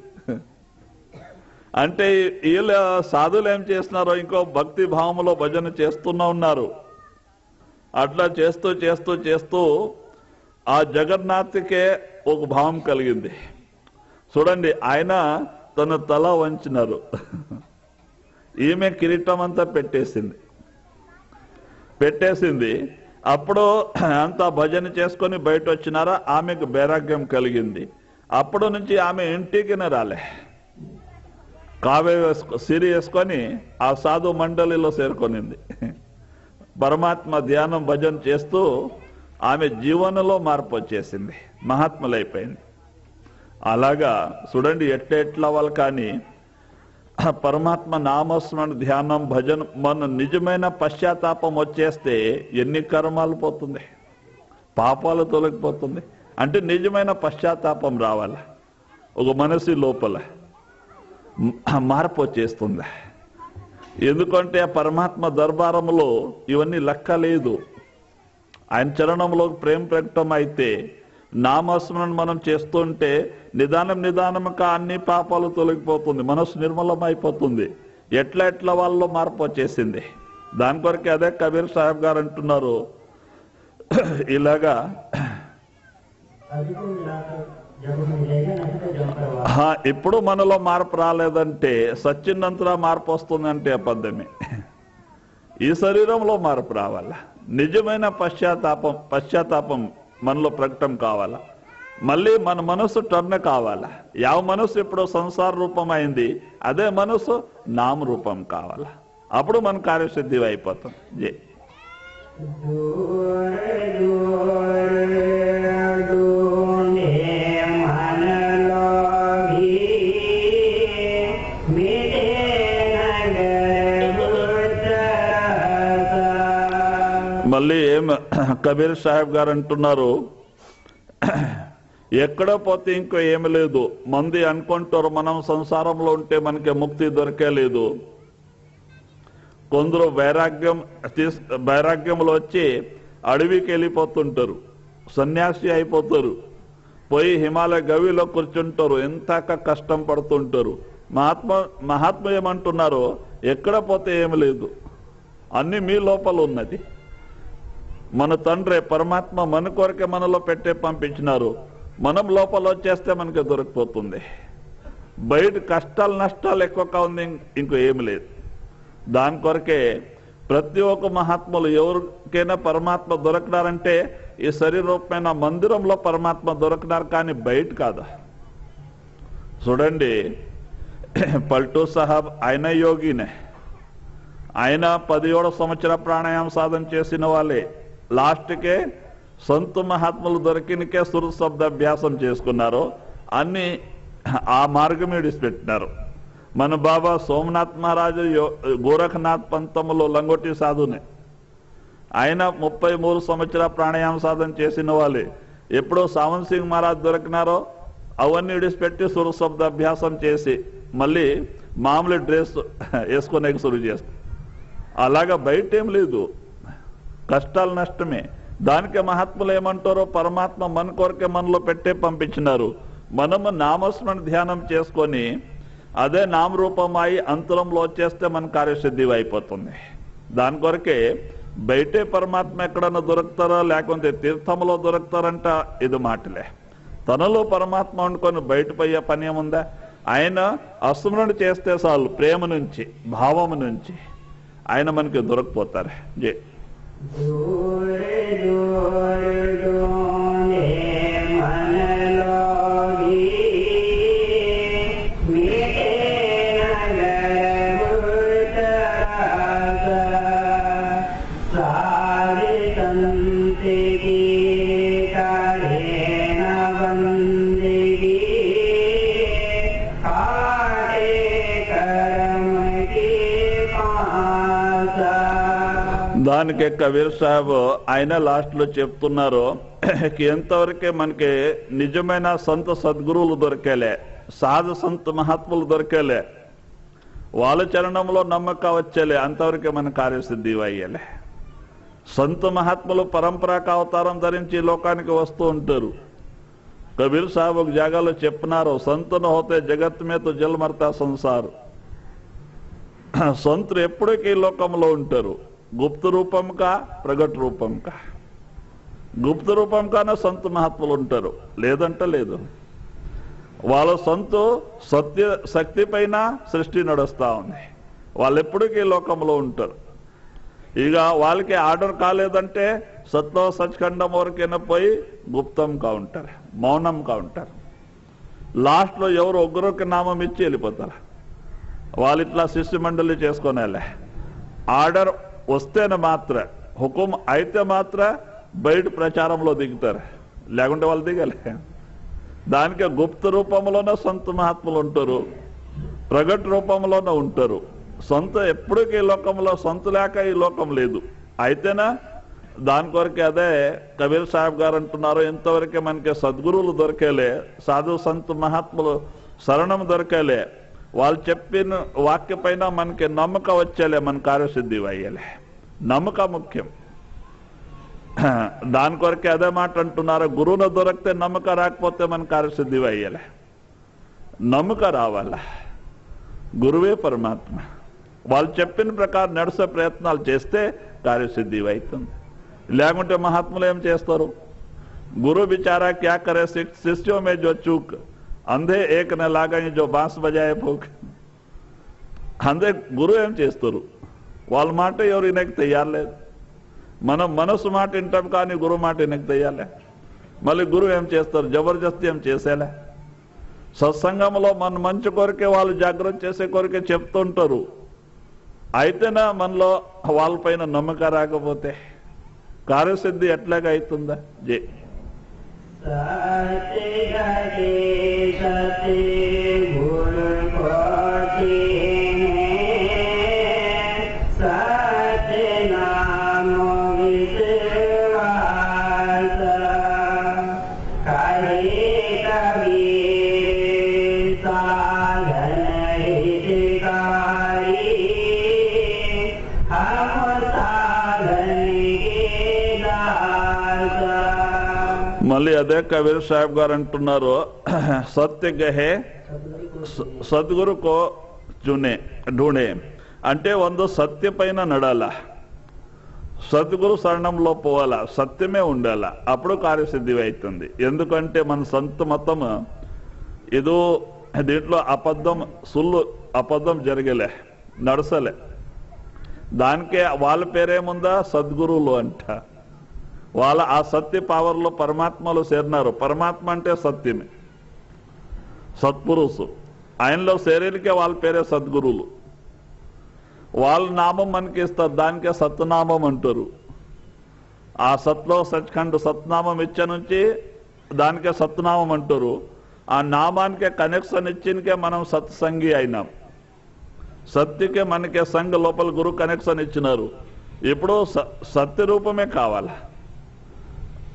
అంటే వీళ్ళు సాధువులు ఏం చేస్తున్నారో ఇంకో భక్తి భావంలో భజన చేస్తూనే ఉన్నారు అట్లా చేస్తూ చేస్తూ చేస్తూ ఆ జగన్నాథ్కే ఒక భావం కలిగింది చూడండి ఆయన తన తల వంచినారు ఈమె కిరీటం అంతా పెట్టేసింది పెట్టేసింది అప్పుడు అంతా భజన చేసుకొని బయట వచ్చినారా ఆమెకు బైరాగ్యం కలిగింది అప్పుడు నుంచి ఆమె ఇంటికినే రాలే కావే వేసుకో సిరి వేసుకొని ఆ సాధు మండలిలో చేరుకొనింది పరమాత్మ ధ్యానం భజన చేస్తూ ఆమె జీవనంలో మార్పు వచ్చేసింది మహాత్ములైపోయింది అలాగా చూడండి ఎట్ట ఎట్లా వాళ్ళు కానీ ఆ పరమాత్మ నామస్మరణ ధ్యానం భజన మన నిజమైన పశ్చాత్తాపం వచ్చేస్తే ఎన్ని కర్మాలు పోతుంది పాపాలు తొలగిపోతుంది అంటే నిజమైన పశ్చాత్తాపం రావాల ఒక మనసు లోపల మ- మార్పు వచ్చేస్తుంది ఎందుకంటే ఆ పరమాత్మ దర్బారంలో ఇవన్నీ లెక్క లేదు ఆయన చరణంలో ప్రేమ ప్రకటన అయితే నామస్మరణ మనం చేస్తుంటే నిదానం నిదానంగా అన్ని పాపాలు తొలగిపోతుంది మనసు నిర్మలం అయిపోతుంది ఎట్లా ఎట్లా వాళ్ళలో మార్పు వచ్చేసింది దాని కొరకే అదే కబీర్ సాహెబ్ గారు అంటున్నారు ఇలాగా अभी तो मिला कर जब मिलेगा नहीं तो जम करवा ఆ, ఇప్పుడు మనలో మార్పు రాలేదంటే సచ్చిన్నంతలా మార్పు వస్తుందంటే అబద్ధమే ఈ శరీరంలో మార్పు రావాలా నిజమైన పశ్చాత్తాపం పశ్చాత్తాపం మనలో ప్రకటన కావాలా మళ్ళీ మన మనసు టర్న్ కావాలా యావ మనసు ఇప్పుడు సంసార రూపం అయింది అదే మనసు నామ రూపం కావాలా అప్పుడు మన కార్యసిద్ధి అయిపోతాం జై दूर दूर ढूंढे मन लोभी मिटे नगर गुजरता మళ్ళీ ఏం కబీర్ సాహెబ్ గారు అంటున్నారు ఎక్కడ పోతే ఇంకో ఏమి లేదు మంది అనుకుంటారు మనం సంసారంలో ఉంటే మనకి ముక్తి దొరకలేదు కొందరు వైరాగ్యం తీస్ వైరాగ్యంలో వచ్చి అడవికి వెళ్ళిపోతుంటారు సన్యాసి అయిపోతారు పోయి హిమాలయ గవిలో కూర్చుంటారు ఎంతక కష్టం పడుతుంటారు మహాత్మ మహాత్మ ఏమంటున్నారు ఎక్కడ పోతే ఏమి లేదు అన్ని మీ లోపల ఉన్నది మన తండ్రి పరమాత్మ మన కొరకే మనలో పెట్టే పంపించినారు మనం లోపల వచ్చేస్తే మనకి దొరికిపోతుంది బయట కష్టాలు నష్టాలు ఎక్కువగా ఉంది ఇంకో ఏమి లేదు దాని కొరకే ప్రతి ఒక్క మహాత్ములు ఎవరికైనా పరమాత్మ దొరకడారంటే ఈ శరీరూపమైన మందిరంలో పరమాత్మ దొరకడారు కానీ బయట కాదా చూడండి పల్టూ సాహబ్ ఆయన యోగినే ఆయన పదిహేడు సంవత్సర ప్రాణాయామ సాధన చేసిన వాళ్ళే లాస్ట్కే సొంత మహాత్ములు దొరికినకే సురు శబ్ద అభ్యాసం చేసుకున్నారు అన్ని ఆ మార్గం విడిచిపెట్టినారు మన బాబా సోమనాథ్ మహారాజు యో- గోరఖనాథ్ పంతములో లంగోటి సాధునే ఆయన ముప్పై మూడు సంవత్సర ప్రాణాయామ సాధన చేసిన వాళ్ళే ఎప్పుడో సావన్ సింగ్ మహారాజ్ దొరికినారో అవన్నీ విడిచిపెట్టి సుర శబ్ద అభ్యాసం చేసి మళ్ళీ మామూలు డ్రెస్ వేసుకునే సురు చేస్తాం అలాగా బయట ఏం లేదు కష్టాలు నష్టమే దానికి మహాత్ములు ఏమంటారో పరమాత్మ మన కొరకే మనలో పెట్టే పంపించినారు మనము నామస్మరణ ధ్యానం చేసుకొని అదే నామరూపమై అంతరంలో వచ్చేస్తే మన కార్యసిద్ధి అయిపోతుంది దాని కొరకే బయటే పరమాత్మ ఎక్కడన్నా దొరుకుతారా లేకుంటే తీర్థంలో దొరుకుతారంట ఇది మాటలే తనలో పరమాత్మ వండుకొని బయటపోయే పని ఏముందా ఆయన అస్మరణ చేస్తే చాలు ప్రేమ నుంచి భావము నుంచి ఆయన మనకి దొరకపోతారు జే दूर दूर डोंगे मन लोगी मीठे नगर मुर्तराजा सारी संत की करे न बंदगी काटे कर्म की पासा దానికి కబీర్ సాహెబ్ ఆయన లాస్ట్ లో చెప్తున్నారు కి ఎంతవరకే మనకి నిజమైన సంత సద్గురువులు దొరికేలే సాధు సంత మహాత్ములు దొరికేలే వాళ్ళ చరణంలో నమ్మక వచ్చేలే అంతవరకే మన కార్యసిద్ధి అయ్యేలే సంత మహాత్ములు పరంపరాక అవతారం ధరించి ఈ లోకానికి వస్తూ ఉంటారు కబీర్ సాహెబ్ ఒక జాగాలో చెప్పినారు సంతను హోతే జగత్ మే తో జల్ మర్తా సంసార్ సంతులు ఎప్పటికీ ఈ లోకంలో ఉంటారు గుప్త రూపం కా ప్రగట్ రూపం కా గుప్త రూపం కాన సంత మహాత్ములు ఉంటారు లేదంటే లేదు వాళ్ళ సొంత సత్య శక్తి పైన సృష్టి నడుస్తా ఉంది వాళ్ళు ఎప్పటికీ ఈ లోకంలో ఉంటారు ఇక వాళ్ళకి ఆర్డర్ కాలేదంటే సత్వ సచ్ఖండం వరకైనా పోయి గుప్తంగా ఉంటారు మౌనంగా ఉంటారు లాస్ట్లో ఎవరు ఒగ్గరొక్క నామం ఇచ్చి వెళ్ళిపోతారు వాళ్ళు ఇట్లా శిష్య మండలి చేసుకునేలే ఆర్డర్ వస్తేనే మాత్ర హుకుం అయితే మాత్ర బయట ప్రచారంలో దిగుతారు లేకుంటే వాళ్ళు దిగలే దానికి గుప్త రూపంలోనే సొంత మహాత్ములు ఉంటారు ప్రగట్ రూపంలోనే ఉంటారు సొంత ఎప్పటికీ ఈ లోకంలో సొంత లేక ఈ లోకం లేదు అయితేనా దాని కొరకే అదే కబీర్ సాహెబ్ గారు అంటున్నారు ఎంతవరకే మనకి సద్గురువులు దొరికేలే సాధు సంత మహాత్ములు శరణం దొరికేలే వాళ్ళు చెప్పిన వాక్య పైన మనకి నమ్మక వచ్చేలే మన కార్యసిద్ధి అయ్యేలే నమ్మక ముఖ్యం దాని కొరకే అదే మాట అంటున్నారు గురువును దొరికితే నమ్మక రాకపోతే మన కార్యసిద్ధి అయ్యేలే నమ్మక రావాల గురువే పరమాత్మ వాళ్ళు చెప్పిన ప్రకారం నడిసే ప్రయత్నాలు చేస్తే కార్యసిద్ధి అవుతుంది లేకుంటే మహాత్ములు ఏం చేస్తారు గురు బిచారా క్యా కరే శిక్- శిష్యోं में जो चूक అందే ఏక న లాగాయి జో బాన్స్ బజాయే పోక్ అందే గురువు ఏం చేస్తారు వాళ్ళ మాట ఎవరు వినకి తెయ్యాలేదు మనం మనసు మాట వింటాం కానీ గురువు మాట వినకి తెయ్యాలే మళ్ళీ గురువు ఏం చేస్తారు జబర్దస్తి ఏం చేసేలే సత్సంగంలో మన మంచి కొరకే వాళ్ళు జాగ్రత్త చేసే కొరకే చెప్తుంటారు అయితేనా మనలో వాళ్ళపైన నమ్మకం రాకపోతే కార్యసిద్ధి ఎట్లాగా అవుతుందా జే सत्य घटे सत्य गुण कोटि सत्य नाम विश्वास कहे कबीर साधन हितकारी हम साधन के दास మళ్ళీ అదే కబీర్ సాహెబ్ గారు అంటున్నారు సత్య గహే స- సద్గురు కో చునే ఢూణే అంటే ಒಂದು సత్య పైన నడాల సద్గురు శరణంలో పోవాలా సత్యమే ఉండాల అప్పుడు కార్యసిద్ధి అవుతుంది ఎందుకంటే మన సొంత మతం ఏదో దీంట్లో అబద్ధం సుల్లు అబద్ధం జరగలే నడసలే దానికే వాళ్ళ పేరేముందా సద్గురువులు అంట వాళ్ళ ఆ సత్య పవర్లో పరమాత్మలో చేరినారు పరమాత్మ అంటే సత్యమే సత్పురుషు ఆయనలో శరీరకే వాళ్ళ పేరే సద్గురువులు వాళ్ళ నామం మనకి ఇస్తారు దానికే సత్నామం అంటారు ఆ సత్లో సచ్ఖండ్ సత్నామం ఇచ్చే నుంచి దానికే సత్నామం అంటారు ఆ నామానికే కనెక్షన్ ఇచ్చినకే మనం సత్సంగి అయినాం సత్యకే మనకే సంఘ లోపల గురు కనెక్షన్ ఇచ్చినారు ఇప్పుడు స- సత్య రూపమే కావాలా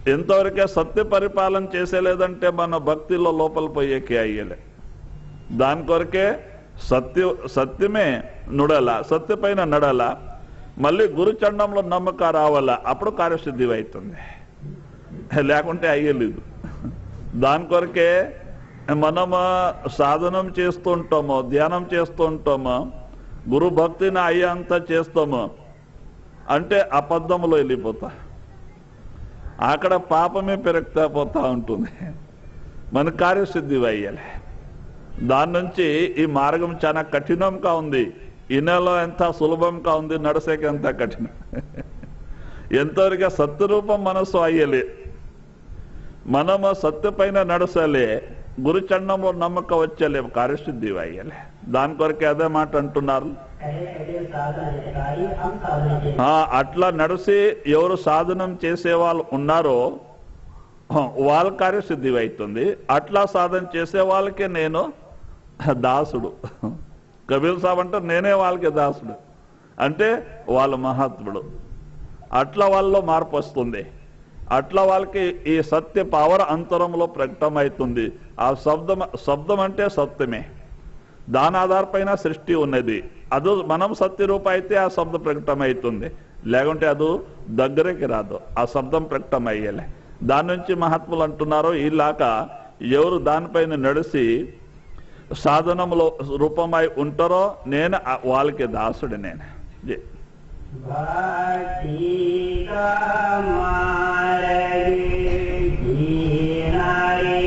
ఎంతవరకే సత్య పరిపాలన చేసేలేదంటే మన భక్తిలో లోపల పోయేకి అయ్యలే దాని కొరకే సత్య సత్యమే నుడల సత్య పైన నడల మళ్ళీ గురుచండంలో నమ్మక రావాల అప్పుడు కార్యసిద్ధి అవుతుంది లేకుంటే అయ్యలేదు దాని కొరకే మనము సాధనం చేస్తూ ఉంటాము ధ్యానం చేస్తూ ఉంటాము గురు భక్తిని అయ్యేంత చేస్తాము అంటే అబద్ధములో వెళ్ళిపోతా అక్కడ పాపమే పెరుగుతా పోతా ఉంటుంది మన కార్యసిద్ధి అయ్యాలి దాని నుంచి ఈ మార్గం చాలా కఠినంగా ఉంది ఈ నెలలో ఎంత సులభంగా ఉంది నడసేకి ఎంత కఠినం ఎంతవరకు సత్యరూపం మనసు అయ్యలే మనము సత్య పైన నడసలే గురుచండంలో నమ్మక వచ్చలే కార్యసిద్ధి అయ్యలే దాని కొరకే అదే మాట అంటున్నారు करे करे साधन हितकारी हम साधन के ఆ, అట్లా నడిసి ఎవరు సాధనం చేసే వాళ్ళు ఉన్నారో ఆ, వాళ్ళ కార్యసిద్ధి అవుతుంది అట్లా సాధన చేసే వాళ్ళకే నేను దాసుడు కబీర్ సాబ్ అంటే నేనే వాళ్ళకి దాసుడు అంటే వాళ్ళ మహాత్ముడు అట్లా వాళ్ళలో మార్పు వస్తుంది అట్లా వాళ్ళకి ఈ సత్య పవర్ అంతరంలో ప్రకటమవుతుంది ఆ శబ్దం శబ్దం అంటే సత్యమే దాని ఆధారపైన సృష్టి ఉన్నది అది మనం సత్యరూప అయితే ఆ శబ్ద ప్రకటమవుతుంది లేకుంటే అది దగ్గరికి రాదు ఆ శబ్దం ప్రకటమయ్యలే దాని నుంచి మహాత్ములు అంటున్నారు ఇలాక ఎవరు దానిపైన నడిచి సాధనములో రూపమై ఉంటారో నేను ఆ- వాళ్ళకి దాసుడు నేను జీ. भक्ति का मार्ग जीना रे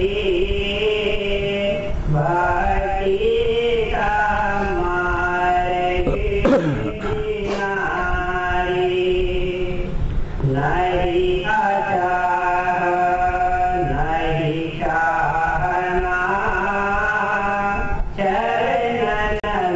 भक्ति का मार्ग जीना रे नहीं आशा नहीं चाहना चरण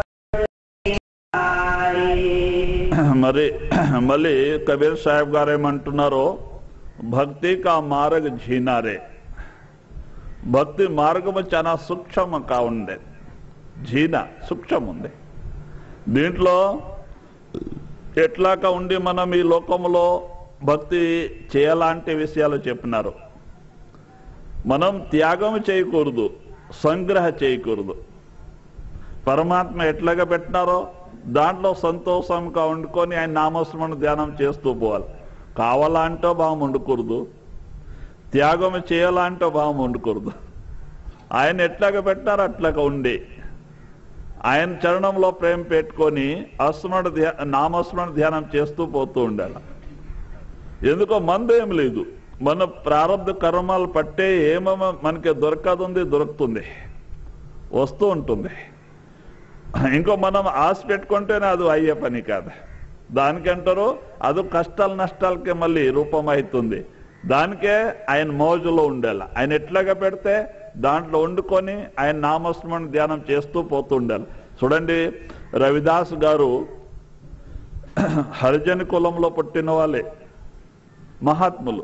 మరి మళ్ళీ కబీర్ సాహెబ్ గారు ఏమంటున్నారో భక్తి కా మార్గ ఝీనారే భక్తి మార్గము చాలా సూక్ష్మంగా ఉండే ఝీన సూక్ష్మం ఉంది దీంట్లో ఎట్లాగా ఉండి మనం ఈ లోకంలో భక్తి చేయాలంటే విషయాలు చెప్పినారు మనం త్యాగం చేయకూడదు సంగ్రహ చేయకూడదు పరమాత్మ ఎట్లాగా పెట్టినారో దాంట్లో సంతోషంగా వండుకొని ఆయన నామస్మరణ ధ్యానం చేస్తూ పోవాలి కావాలంటో భావం ఉండకూడదు త్యాగం చేయాలంటో భావం ఉండకూడదు ఆయన ఎట్లాగా పెట్టినారో అట్లాగా ఉండి ఆయన చరణంలో ప్రేమ పెట్టుకొని అస్మరణ ధ్యా నామస్మరణ ధ్యానం చేస్తూ పోతూ ఉండాలి ఎందుకో మందు ఏం లేదు మన ప్రారంభ కర్మాలు పట్టే ఏమో మనకి దొరకదుంది దొరుకుతుంది వస్తూ ఉంటుంది ఇంకో మనం ఆశ పెట్టుకుంటేనే అది అయ్యే పని కాదు దానికంటారు అది కష్టాలు నష్టాలకే మళ్ళీ రూపం అవుతుంది దానికే ఆయన మోజులో ఉండాలి ఆయన ఎట్లాగా పెడితే దాంట్లో వండుకొని ఆయన నామస్మరణ ధ్యానం చేస్తూ పోతూ ఉండాలి చూడండి రవిదాస్ గారు హరిజన కులంలో పుట్టిన వాళ్ళే మహాత్ములు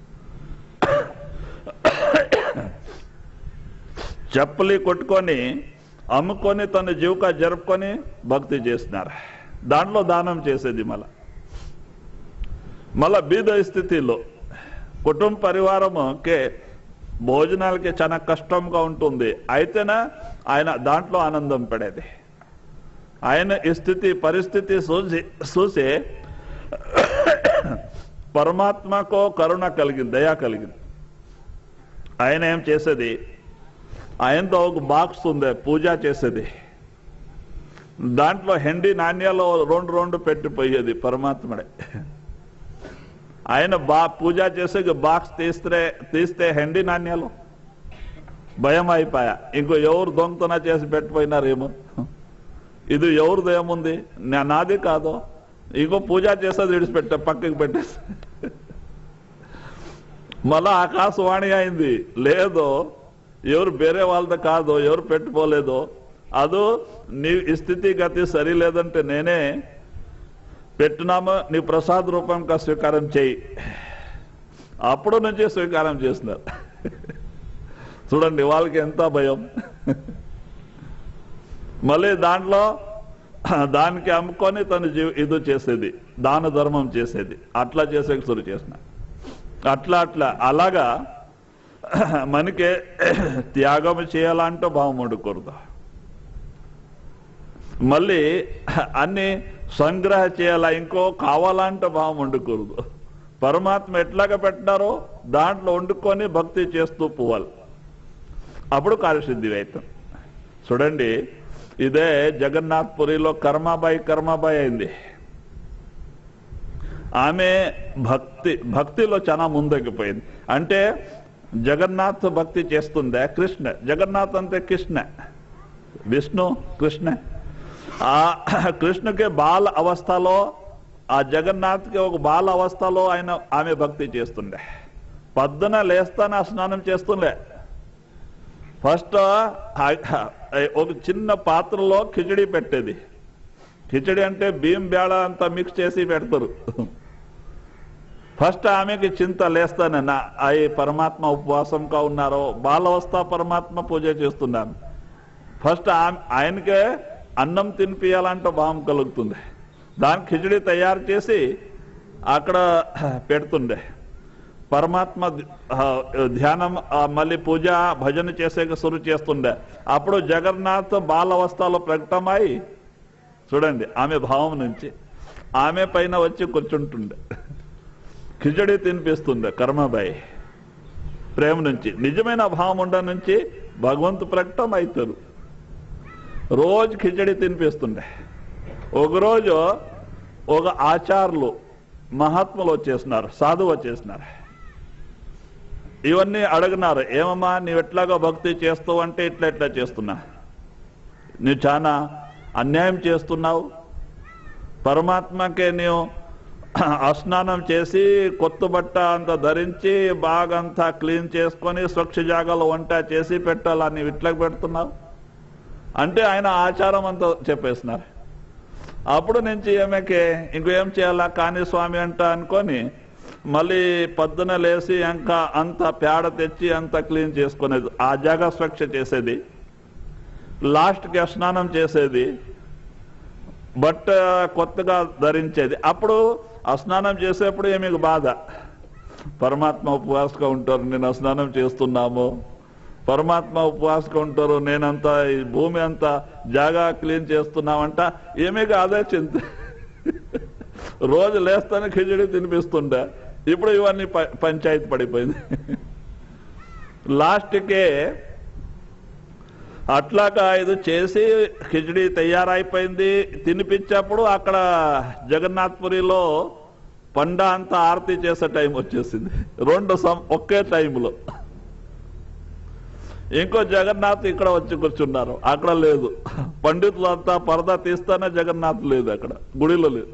చెప్పలి కొట్టుకొని అమ్ముకొని తన జీవిక జరుపుకొని భక్తి చేస్తున్నారు దాంట్లో దానం చేసేది మళ్ళా మళ్ళా బీద స్థితిలో కుటుంబ పరివారంకే భోజనాలకి చాలా కష్టంగా ఉంటుంది అయితేనే ఆయన దాంట్లో ఆనందం పడేది ఆయన ఈ స్థితి పరిస్థితి చూసి చూసి పరమాత్మకో కరుణ కలిగింది దయా కలిగింది ఆయన ఏం చేసేది ఆయనతో ఒక బాక్స్ ఉంది పూజ చేసేది దాంట్లో హెండి నాణ్యాలు రెండు రెండు పెట్టిపోయేది పరమాత్మడే ఆయన బా పూజ చేసే బాక్స్ తీస్తే తీస్తే హెండి నాణ్యాలు భయం అయిపోయా ఇంకో ఎవరు దొంగతన చేసి పెట్టిపోయినారేమో ఇది ఎవరిది ఏముంది నా- నాది కాదు ఇంకో పూజ చేసేది విడిచిపెట్టా పక్కకి పెట్టేసి మళ్ళా ఆకాశవాణి అయింది లేదో ఎవరు వేరే వాళ్ళది కాదు ఎవరు పెట్టుకోలేదో అదో నీ స్థితి గతి సరి లేదంటే నేనే పెట్టినామా నీ ప్రసాద రూపంగా స్వీకారం చేయి అప్పుడు నుంచే స్వీకారం చేస్తున్నారు చూడండి వాళ్ళకి ఎంత భయం మళ్ళీ దాంట్లో దానికి అమ్ముకొని తన జీవ ఇది చేసేది దాన ధర్మం చేసేది అట్లా చేసే శురు చేసిన అట్లా అట్లా అలాగా మనకి త్యాగం చేయాలంటే భావం వండుకూడదు మళ్ళీ అన్ని సంగ్రహ చేయాలా ఇంకో కావాలంటే భావం వండుకూడదు పరమాత్మ ఎట్లాగా పెట్టినారో దాంట్లో వండుకొని భక్తి చేస్తూ పోవాలి అప్పుడు కార్యసిద్ధి అవుతాం చూడండి ఇదే జగన్నాథ్ పురిలో కర్మాబాయి కర్మాబాయి అయింది ఆమె భక్తి భక్తిలో చాలా ముందుకుపోయింది అంటే జగన్నాథ్ భక్తి చేస్తుందే కృష్ణ జగన్నాథ్ అంటే కృష్ణ విష్ణు కృష్ణ ఆ కృష్ణకి బాల అవస్థలో ఆ జగన్నాథ్కి ఒక బాల అవస్థలో ఆయన ఆమె భక్తి చేస్తుండే పొద్దున లేస్తానే స్నానం చేస్తుండే ఫస్ట్ ఒక చిన్న పాత్రలో కిచడి పెట్టేది కిచడి అంటే బియ్యం బేళ అంతా మిక్స్ చేసి పెడతారు ఫస్ట్ ఆమెకి చింత లేస్తానే నా అయి పరమాత్మ ఉపవాసంగా ఉన్నారో బాలవస్థ పరమాత్మ పూజ చేస్తున్నాను ఫస్ట్ ఆయనకే అన్నం తినిపియాలంటే భావం కలుగుతుంది దాని కిచడి తయారు చేసి అక్కడ పెడుతుండే పరమాత్మ ధ్యానం మళ్ళీ పూజ భజన చేసే సురు చేస్తుండే అప్పుడు జగన్నాథ్ బాలవస్థలో ప్రకటమై చూడండి ఆమె భావం నుంచి ఆమె పైన వచ్చి కూర్చుంటుండే కిచడి తినిపిస్తుండే కర్మబాయి ప్రేమ నుంచి నిజమైన భావం ఉండ నుంచి భగవంతు ప్రకటన అవుతారు రోజు కిచడి తినిపిస్తుండే ఒకరోజు ఒక ఆచార్యులు మహాత్ములు వచ్చేసినారు సాధువు వచ్చేసినారు ఇవన్నీ అడగన్నారు ఏమమ్మా నీవు ఎట్లాగో భక్తి చేస్తావు అంటే ఇట్లా ఎట్లా చేస్తున్నా నువ్వు చాలా అన్యాయం చేస్తున్నావు పరమాత్మకే నీవు స్నానం చేసి కొత్త బట్ట అంత ధరించి బాగంతా క్లీన్ చేసుకొని స్వచ్ఛ జాగాలో వంట చేసి పెట్టాలా నీవు ఇట్లా పెడుతున్నావు అంటే ఆయన ఆచారం అంతా చెప్పేసినారు అప్పుడు నుంచి ఏమేకే ఇంకేం చేయాలా కానీ స్వామి అంట అనుకొని మళ్ళీ పొద్దున లేసి ఇంకా అంత పేడ తెచ్చి అంత క్లీన్ చేసుకునేది ఆ జాగా స్వచ్ఛ చేసేది లాస్ట్కి స్నానం చేసేది బట్ట కొత్తగా ధరించేది అప్పుడు స్నానం చేసేప్పుడు ఏమి బాధ పరమాత్మ ఉపవాసగా ఉంటారు నేను స్నానం చేస్తున్నాము పరమాత్మ ఉపవాసగా ఉంటారు నేనంతా ఈ భూమి అంతా జాగా క్లీన్ చేస్తున్నామంట ఏమీ కాదే చింత రోజు లేస్తానే ఖిచడి తినిపిస్తుండే ఇప్పుడు ఇవన్నీ పంచాయతీ పడిపోయింది లాస్ట్కే అట్లాగా ఇది చేసి కిచడి తయారైపోయింది తినిపించేప్పుడు అక్కడ జగన్నాథ్పురిలో పండ అంతా ఆరతి చేసే టైం వచ్చేసింది రెండు సం ఒకే టైంలో ఇంకో జగన్నాథ్ ఇక్కడ వచ్చి కూర్చున్నారు అక్కడ లేదు పండితులు అంతా పరదా తీస్తానే జగన్నాథ్ లేదు అక్కడ గుడిలో లేదు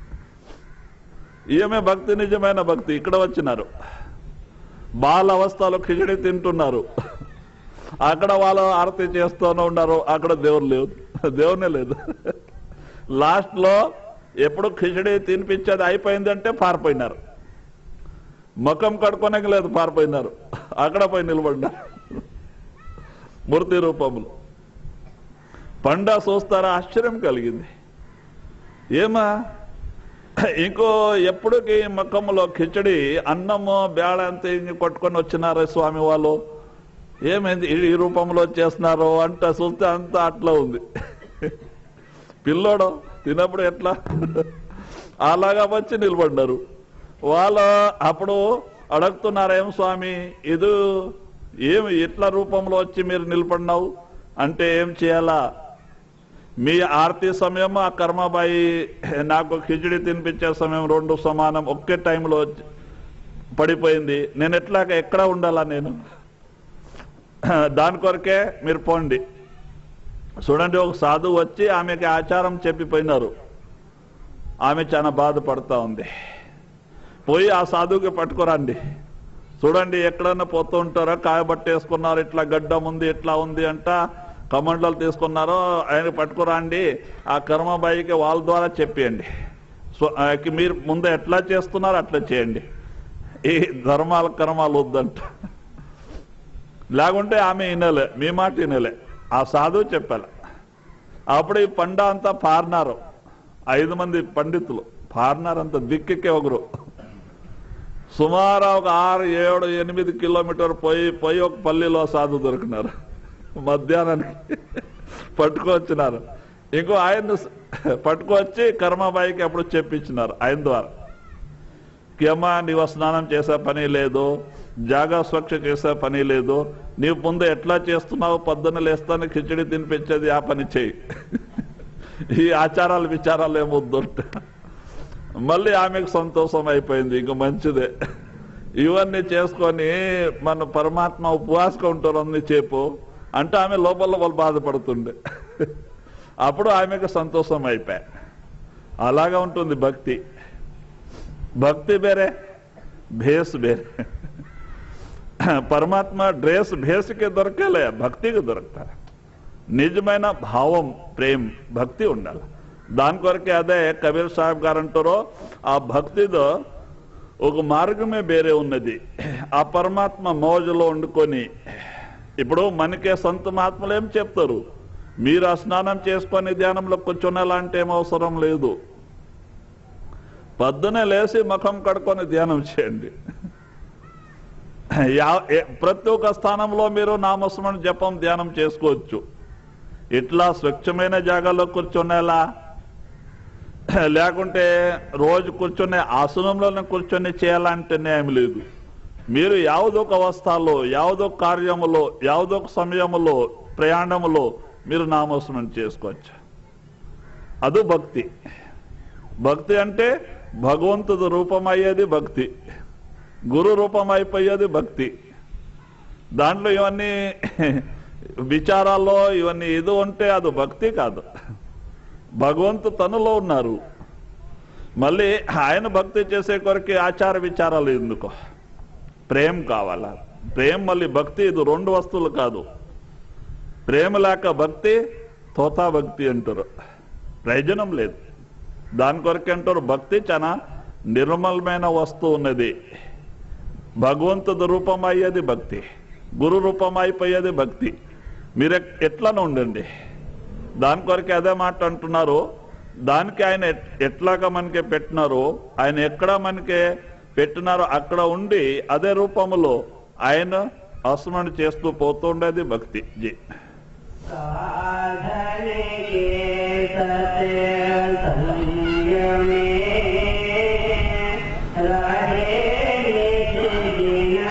ఈమె భక్తి నిజమైన భక్తి ఇక్కడ వచ్చినారు బాల అవస్థలో కిచడి తింటున్నారు అక్కడ వాళ్ళు ఆరతి చేస్తూనే ఉన్నారు అక్కడ దేవుడు లేదు దేవునే లేదు లాస్ట్ లో ఎప్పుడు కిచడి తినిపించేది అయిపోయిందంటే పారిపోయినారు ముఖం కడుక్కోనకి లేదు పారిపోయినారు అక్కడ పోయి నిలబడినారు మూర్తి రూపములు పండ చూస్తారా ఆశ్చర్యం కలిగింది ఏమా ఇంకో ఎప్పటికి ముఖంలో కిచడి అన్నము బేళ అంత కొట్టుకొని వచ్చినారు స్వామి వాళ్ళు ఏమైంది ఈ రూపంలో వచ్చేస్తున్నారు అంట చూస్తే అంతా అట్లా ఉంది పిల్లోడు తినప్పుడు ఎట్లా అలాగా వచ్చి నిలబడ్డారు వాళ్ళు అప్పుడు అడుగుతున్నారేం స్వామి ఇది ఏమి ఎట్లా రూపంలో వచ్చి మీరు నిలబడినావు అంటే ఏం చేయాలా మీ ఆరతి సమయం ఆ కర్మబాయి నాకు కిచిడి తినిపించే సమయం రెండు సమానం ఒకే టైంలో పడిపోయింది నేను ఎట్లాగ ఎక్కడ ఉండాలా నేను దాని కొరకే మీరు పోండి చూడండి ఒక సాధువు వచ్చి ఆమెకి ఆచారం చెప్పిపోయినారు ఆమె చాలా బాధపడతా ఉంది పోయి ఆ సాధువుకి పట్టుకురండి చూడండి ఎక్కడన్నా పోతూ ఉంటారో కాయబట్టేసుకున్నారు ఇట్లా గడ్డం ఉంది ఇట్లా ఉంది అంట కమండలు తీసుకున్నారో ఆయన పట్టుకురండి ఆ కర్మబాయికి వాళ్ళ ద్వారా చెప్పేయండి సో మీరు ముందు ఎట్లా చేస్తున్నారో అట్లా చేయండి ఈ ధర్మాల కర్మాలు వద్దంట లేకుంటే ఆమె వినలే మీ మాట వినలే ఆ సాధువు చెప్పాలి అప్పుడు ఈ పండ అంతా పారినారు ఐదు మంది పండితులు పారినారంత దిక్కెక్కే ఒకరు సుమారు ఒక ఆరు ఏడు ఎనిమిది కిలోమీటర్ పోయి పోయి ఒక పల్లిలో సాధు దొరికినారు మధ్యాహ్నానికి పట్టుకొచ్చినారు ఇంకో ఆయన పట్టుకొచ్చి కర్మబాయికి అప్పుడు చెప్పించినారు ఆయన ద్వారా కియమ్మ నీవు స్నానం చేసే పని లేదు జాగా స్వచ్ఛ చేసే పని లేదు నీవు ముందు ఎట్లా చేస్తున్నావు పొద్దున్న లేస్తాను కిచడి తినిపించేది ఆ పని చేయి ఈ ఆచారాలు విచారాలు ఏమొద్దు మళ్ళీ ఆమెకు సంతోషం అయిపోయింది ఇంక మంచిదే ఇవన్నీ చేసుకొని మన పరమాత్మ ఉపవాసగా ఉంటారు అన్ని చెప్పు అంటే ఆమె లోపల వాళ్ళు బాధపడుతుండే అప్పుడు ఆమెకు సంతోషం అయిపోయా అలాగా ఉంటుంది భక్తి భక్తి ಬೇರೆ భేస్ ಬೇರೆ పరమాత్మ డ్రెస్ భేస్కి దొరకలే భక్తికి దొరుకుతారు నిజమైన భావం ప్రేమ్ భక్తి ఉండాలి దాని కొరకే అదే కబీర్ సాహెబ్ గారు అంటారో ఆ భక్తిదో ఒక మార్గమే వేరే ఉన్నది ఆ పరమాత్మ మోజులో వండుకొని ఇప్పుడు మనకే సొంత మహాత్ములు ఏం చెప్తారు మీరు ఆ స్నానం చేసుకొని ధ్యానంలో కూర్చొనేలాంటి ఏం అవసరం లేదు పొద్దునే లేచి ముఖం కడుకొని ధ్యానం చేయండి యా- ఏ- ప్రతి ఒక్క స్థానంలో మీరు నామస్మరణ జపం ధ్యానం చేసుకోవచ్చు ఇట్లా స్వచ్ఛమైన జాగాలో కూర్చునేలా లేకుంటే రోజు కూర్చునే ఆసనంలోనే కూర్చొని చేయాలంటేనే ఏమి లేదు మీరు యావదొక అవస్థలో యావదొక కార్యములో యావదొక సమయములో ప్రయాణములో మీరు నామస్మరణ చేసుకోవచ్చు అది భక్తి భక్తి అంటే భగవంతుడు రూపం అయ్యేది భక్తి గురు రూపం అయిపోయేది భక్తి దాంట్లో ఇవన్నీ విచారాల్లో ఇవన్నీ ఏదో ఉంటే అది భక్తి కాదు భగవంతు తనలో ఉన్నారు మళ్ళీ ఆయన భక్తి చేసే కొరకే ఆచార విచారాలు ఎందుకు ప్రేమ కావాలా ప్రేమ మళ్ళీ భక్తి ఇది రెండు వస్తువులు కాదు ప్రేమ లేక భక్తి తోతా భక్తి అంటారు ప్రయోజనం లేదు దాని కొరకే అంటారు భక్తి చాలా నిర్మలమైన వస్తువు ఉన్నది భగవంతుడు రూపం అయ్యేది భక్తి గురు రూపం అయిపోయేది భక్తి మీరు ఎట్- ఎట్లనే ఉండండి దాని కొరకే అదే మాట అంటున్నారు దానికి ఆయన ఎట్- ఎట్లాగా మనకి పెట్టినారో ఆయన ఎక్కడ మనకి పెట్టినారో అక్కడ ఉండి అదే రూపములో ఆయన అస్మరణ చేస్తూ పోతుండేది భక్తి జీ साधन के सत्य संयमे रहे नित्य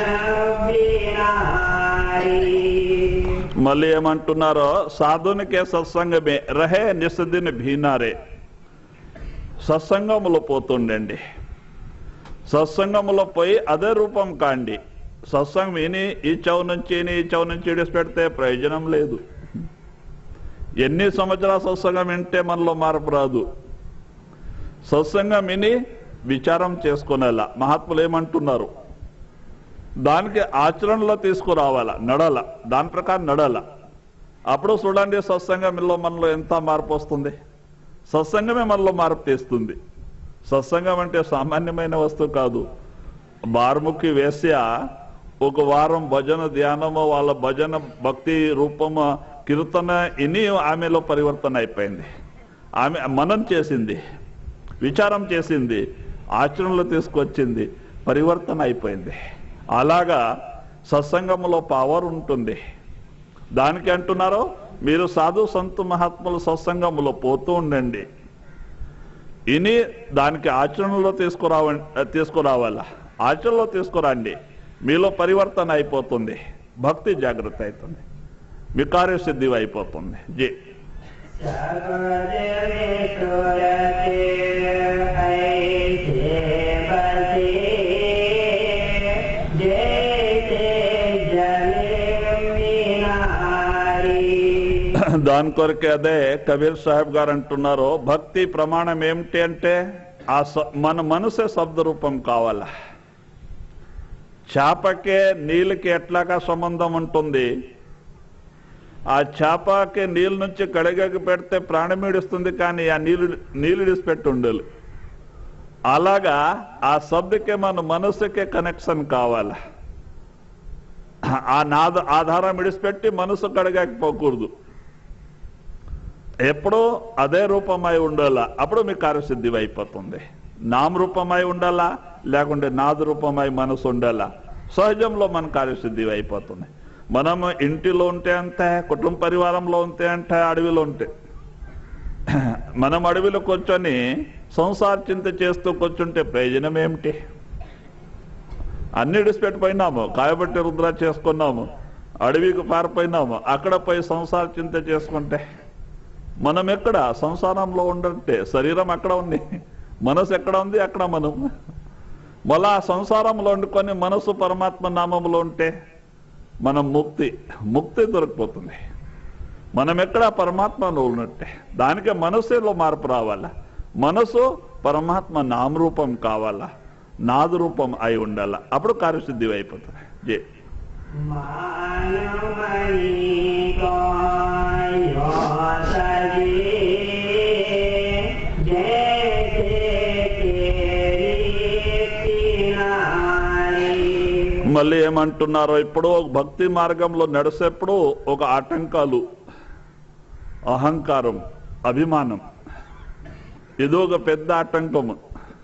बिनारी మళ్ళీ ఏమంటున్నారో సాధునికే సత్సంగమే రహే నిస్దిన భీనారే సత్సంగములో పోతుండండి సత్సంగములో పోయి అదే రూపం కాండి సత్సంగం విని ఈ చౌ నుంచి విని ఈ చౌ నుంచి విడిచిపెడితే ప్రయోజనం లేదు ఎన్ని సంవత్సరాల సత్సంగం వింటే మనలో మార్పు రాదు సత్సంగం విని విచారం చేసుకునేలా మహాత్ములు ఏమంటున్నారు దానికి ఆచరణలో తీసుకురావాలా నడాల దాని ప్రకారం నడాల అప్పుడు చూడండి సత్సంగంలో మనలో ఎంత మార్పు వస్తుంది సత్సంగమే మనలో మార్పు తెస్తుంది సత్సంగం అంటే సామాన్యమైన వస్తువు కాదు బార్ముఖి వేశ్య ఒక వారం భజన ధ్యానము వాళ్ళ భజన భక్తి రూపము కీర్తన ఇని ఆమెలో పరివర్తన అయిపోయింది ఆమె మనం చేసింది విచారం చేసింది ఆచరణలో తీసుకొచ్చింది పరివర్తన అయిపోయింది అలాగా సత్సంగంలో పవర్ ఉంటుంది దానికి అంటున్నారో మీరు సాధు సంతు మహాత్ముల సత్సంగంలో పోతూ ఉండండి ఇని దానికి ఆచరణలో తీసుకురావ తీసుకురావాలా ఆచరణలో తీసుకురండి మీలో పరివర్తన అయిపోతుంది భక్తి జాగ్రత్త అవుతుంది మీ కార్యసిద్ధి అయిపోతుంది జీ सर्वदेवेश्वर के ऐसे बसे जैसे जले मीनारी దాని కొరకే అదే కబీర్ సాహెబ్ గారు అంటున్నారు భక్తి ప్రమాణం ఏమిటి అంటే ఆ స- మన మనసే శబ్ద రూపం కావాలా చేపకే నీళ్ళకి ఎట్లాగా సంబంధం ఉంటుంది ఆ చేపకి నీళ్ళ నుంచి కడిగకి పెడితే ప్రాణం ఈడుస్తుంది కానీ ఆ నీళ్ళు నీళ్ళు ఇడిచిపెట్టి ఉండాలి అలాగా ఆ శబ్దకే మన మనసుకే కనెక్షన్ కావాలా ఆ నాద ఆధారం విడిచిపెట్టి మనసు కడగకపోకూడదు ఎప్పుడూ అదే రూపమై ఉండాల అప్పుడు మీ కార్యసిద్ధి అయిపోతుంది నామరూపమై ఉండాలా లేకుంటే నాద రూపమై మనసు ఉండాలా సహజంలో మన కార్యసిద్ధి అయిపోతుంది మనం ఇంటిలో ఉంటే అంతే కుటుంబ పరివారంలో ఉంటే అంటే అడవిలో ఉంటే మనం అడవిలో కూర్చొని సంసార చింత చేస్తూ కూర్చుంటే ప్రయోజనం ఏమిటి అన్ని విడిచిపెట్టిపోయినాము కాయబట్టి రుద్ర చేసుకున్నాము అడవికి పారిపోయినాము అక్కడ పోయి సంసార చింత చేసుకుంటే మనం ఎక్కడ సంసారంలో ఉండంటే శరీరం ఎక్కడ ఉంది మనసు ఎక్కడ ఉంది అక్కడ మనం మళ్ళా ఆ సంసారంలో వండుకొని మనసు పరమాత్మ నామంలో ఉంటే మనం ముక్తి ముక్తి దొరికిపోతుంది మనం ఎక్కడ పరమాత్మలో ఉన్నట్టే దానికి మనసులో మార్పు రావాలా మనసు పరమాత్మ నామరూపం కావాలా నాదు రూపం అయి ఉండాలా అప్పుడు కార్యసిద్ధి అయిపోతుంది జే မာနမယိကောယောသတိယေစေတေရိနာရိ మళ్ళీ ఏమంటున్నారో ఇప్పుడు భక్తి మార్గంలో నడిసేప్పుడు ఒక ఆటంకాలు అహంకారం అభిమానం ఇది ఒక పెద్ద ఆటంకము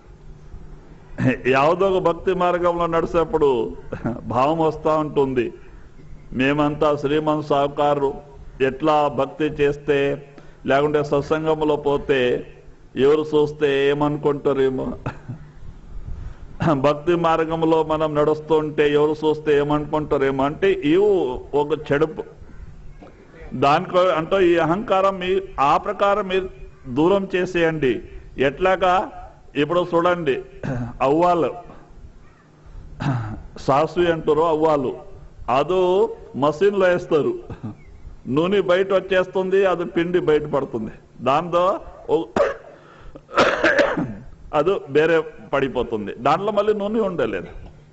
ಯಾವುದో ఒక భక్తి మార్గంలో నడిచేప్పుడు భావం వస్తూ ఉంటుంది మేమంతా శ్రీమన్ సాహుకారు ఎట్లా భక్తి చేస్తే లేకుంటే సత్సంగంలో పోతే ఎవరు చూస్తే ఏమనుకుంటారేమో భక్తి మార్గంలో మనం నడుస్తుంటే ఎవరు చూస్తే ఏమనుకుంటారేమో అంటే ఇవి ఒక చెడుపు దానికో అంటే ఈ అహంకారం మీ ఆ ప్రకారం మీరు దూరం చేసేయండి ఎట్లాగా ఇప్పుడు చూడండి అవ్వాలు సాసు అంటారు అవ్వాలు అది మసీన్లో వేస్తారు నూనె బయట వచ్చేస్తుంది అది పిండి బయట పడుతుంది దాంతో ఓ- అది ಬೇರೆ పడిపోతుంది దాంట్లో మళ్ళీ నూనె ఉండలేదు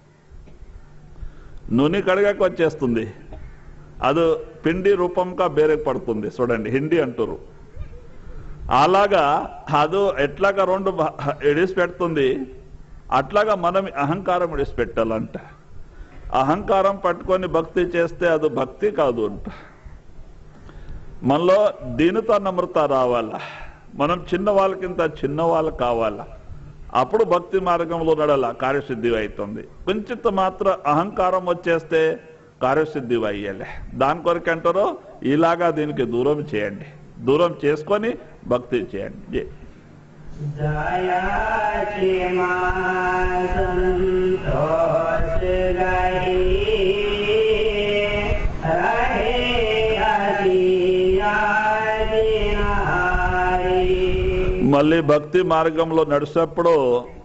నూనె కడగాక వచ్చేస్తుంది అది పిండి రూపంగా ಬೇರೆ పడుతుంది చూడండి హిందీ అంటారు అలాగా అది ఎట్లాగా రెండు భ- ఇడిసిపెడుతుంది అట్లాగా మనం అహంకారం ఇడిసిపెట్టాలంట అహంకారం పట్టుకొని భక్తి చేస్తే అది భక్తి కాదు అంట మనలో దీనితో నమ్రత రావాలా మనం చిన్న వాళ్ళకింత చిన్న వాళ్ళు కావాలా అప్పుడు భక్తి మార్గంలో నడాల కార్యసిద్ధి అవుతుంది కొంచెంత మాత్రం అహంకారం వచ్చేస్తే కార్యసిద్ధి అయ్యాలి దాని కొరకు అంటారో ఇలాగా దీనికి దూరం చేయండి దూరం చేసుకొని భక్తి చేయండి జై. దయాచి మా సంతోష గహి రహే అదియాదినారి మళ్ళీ భక్తి మార్గంలో నడిచేప్పుడు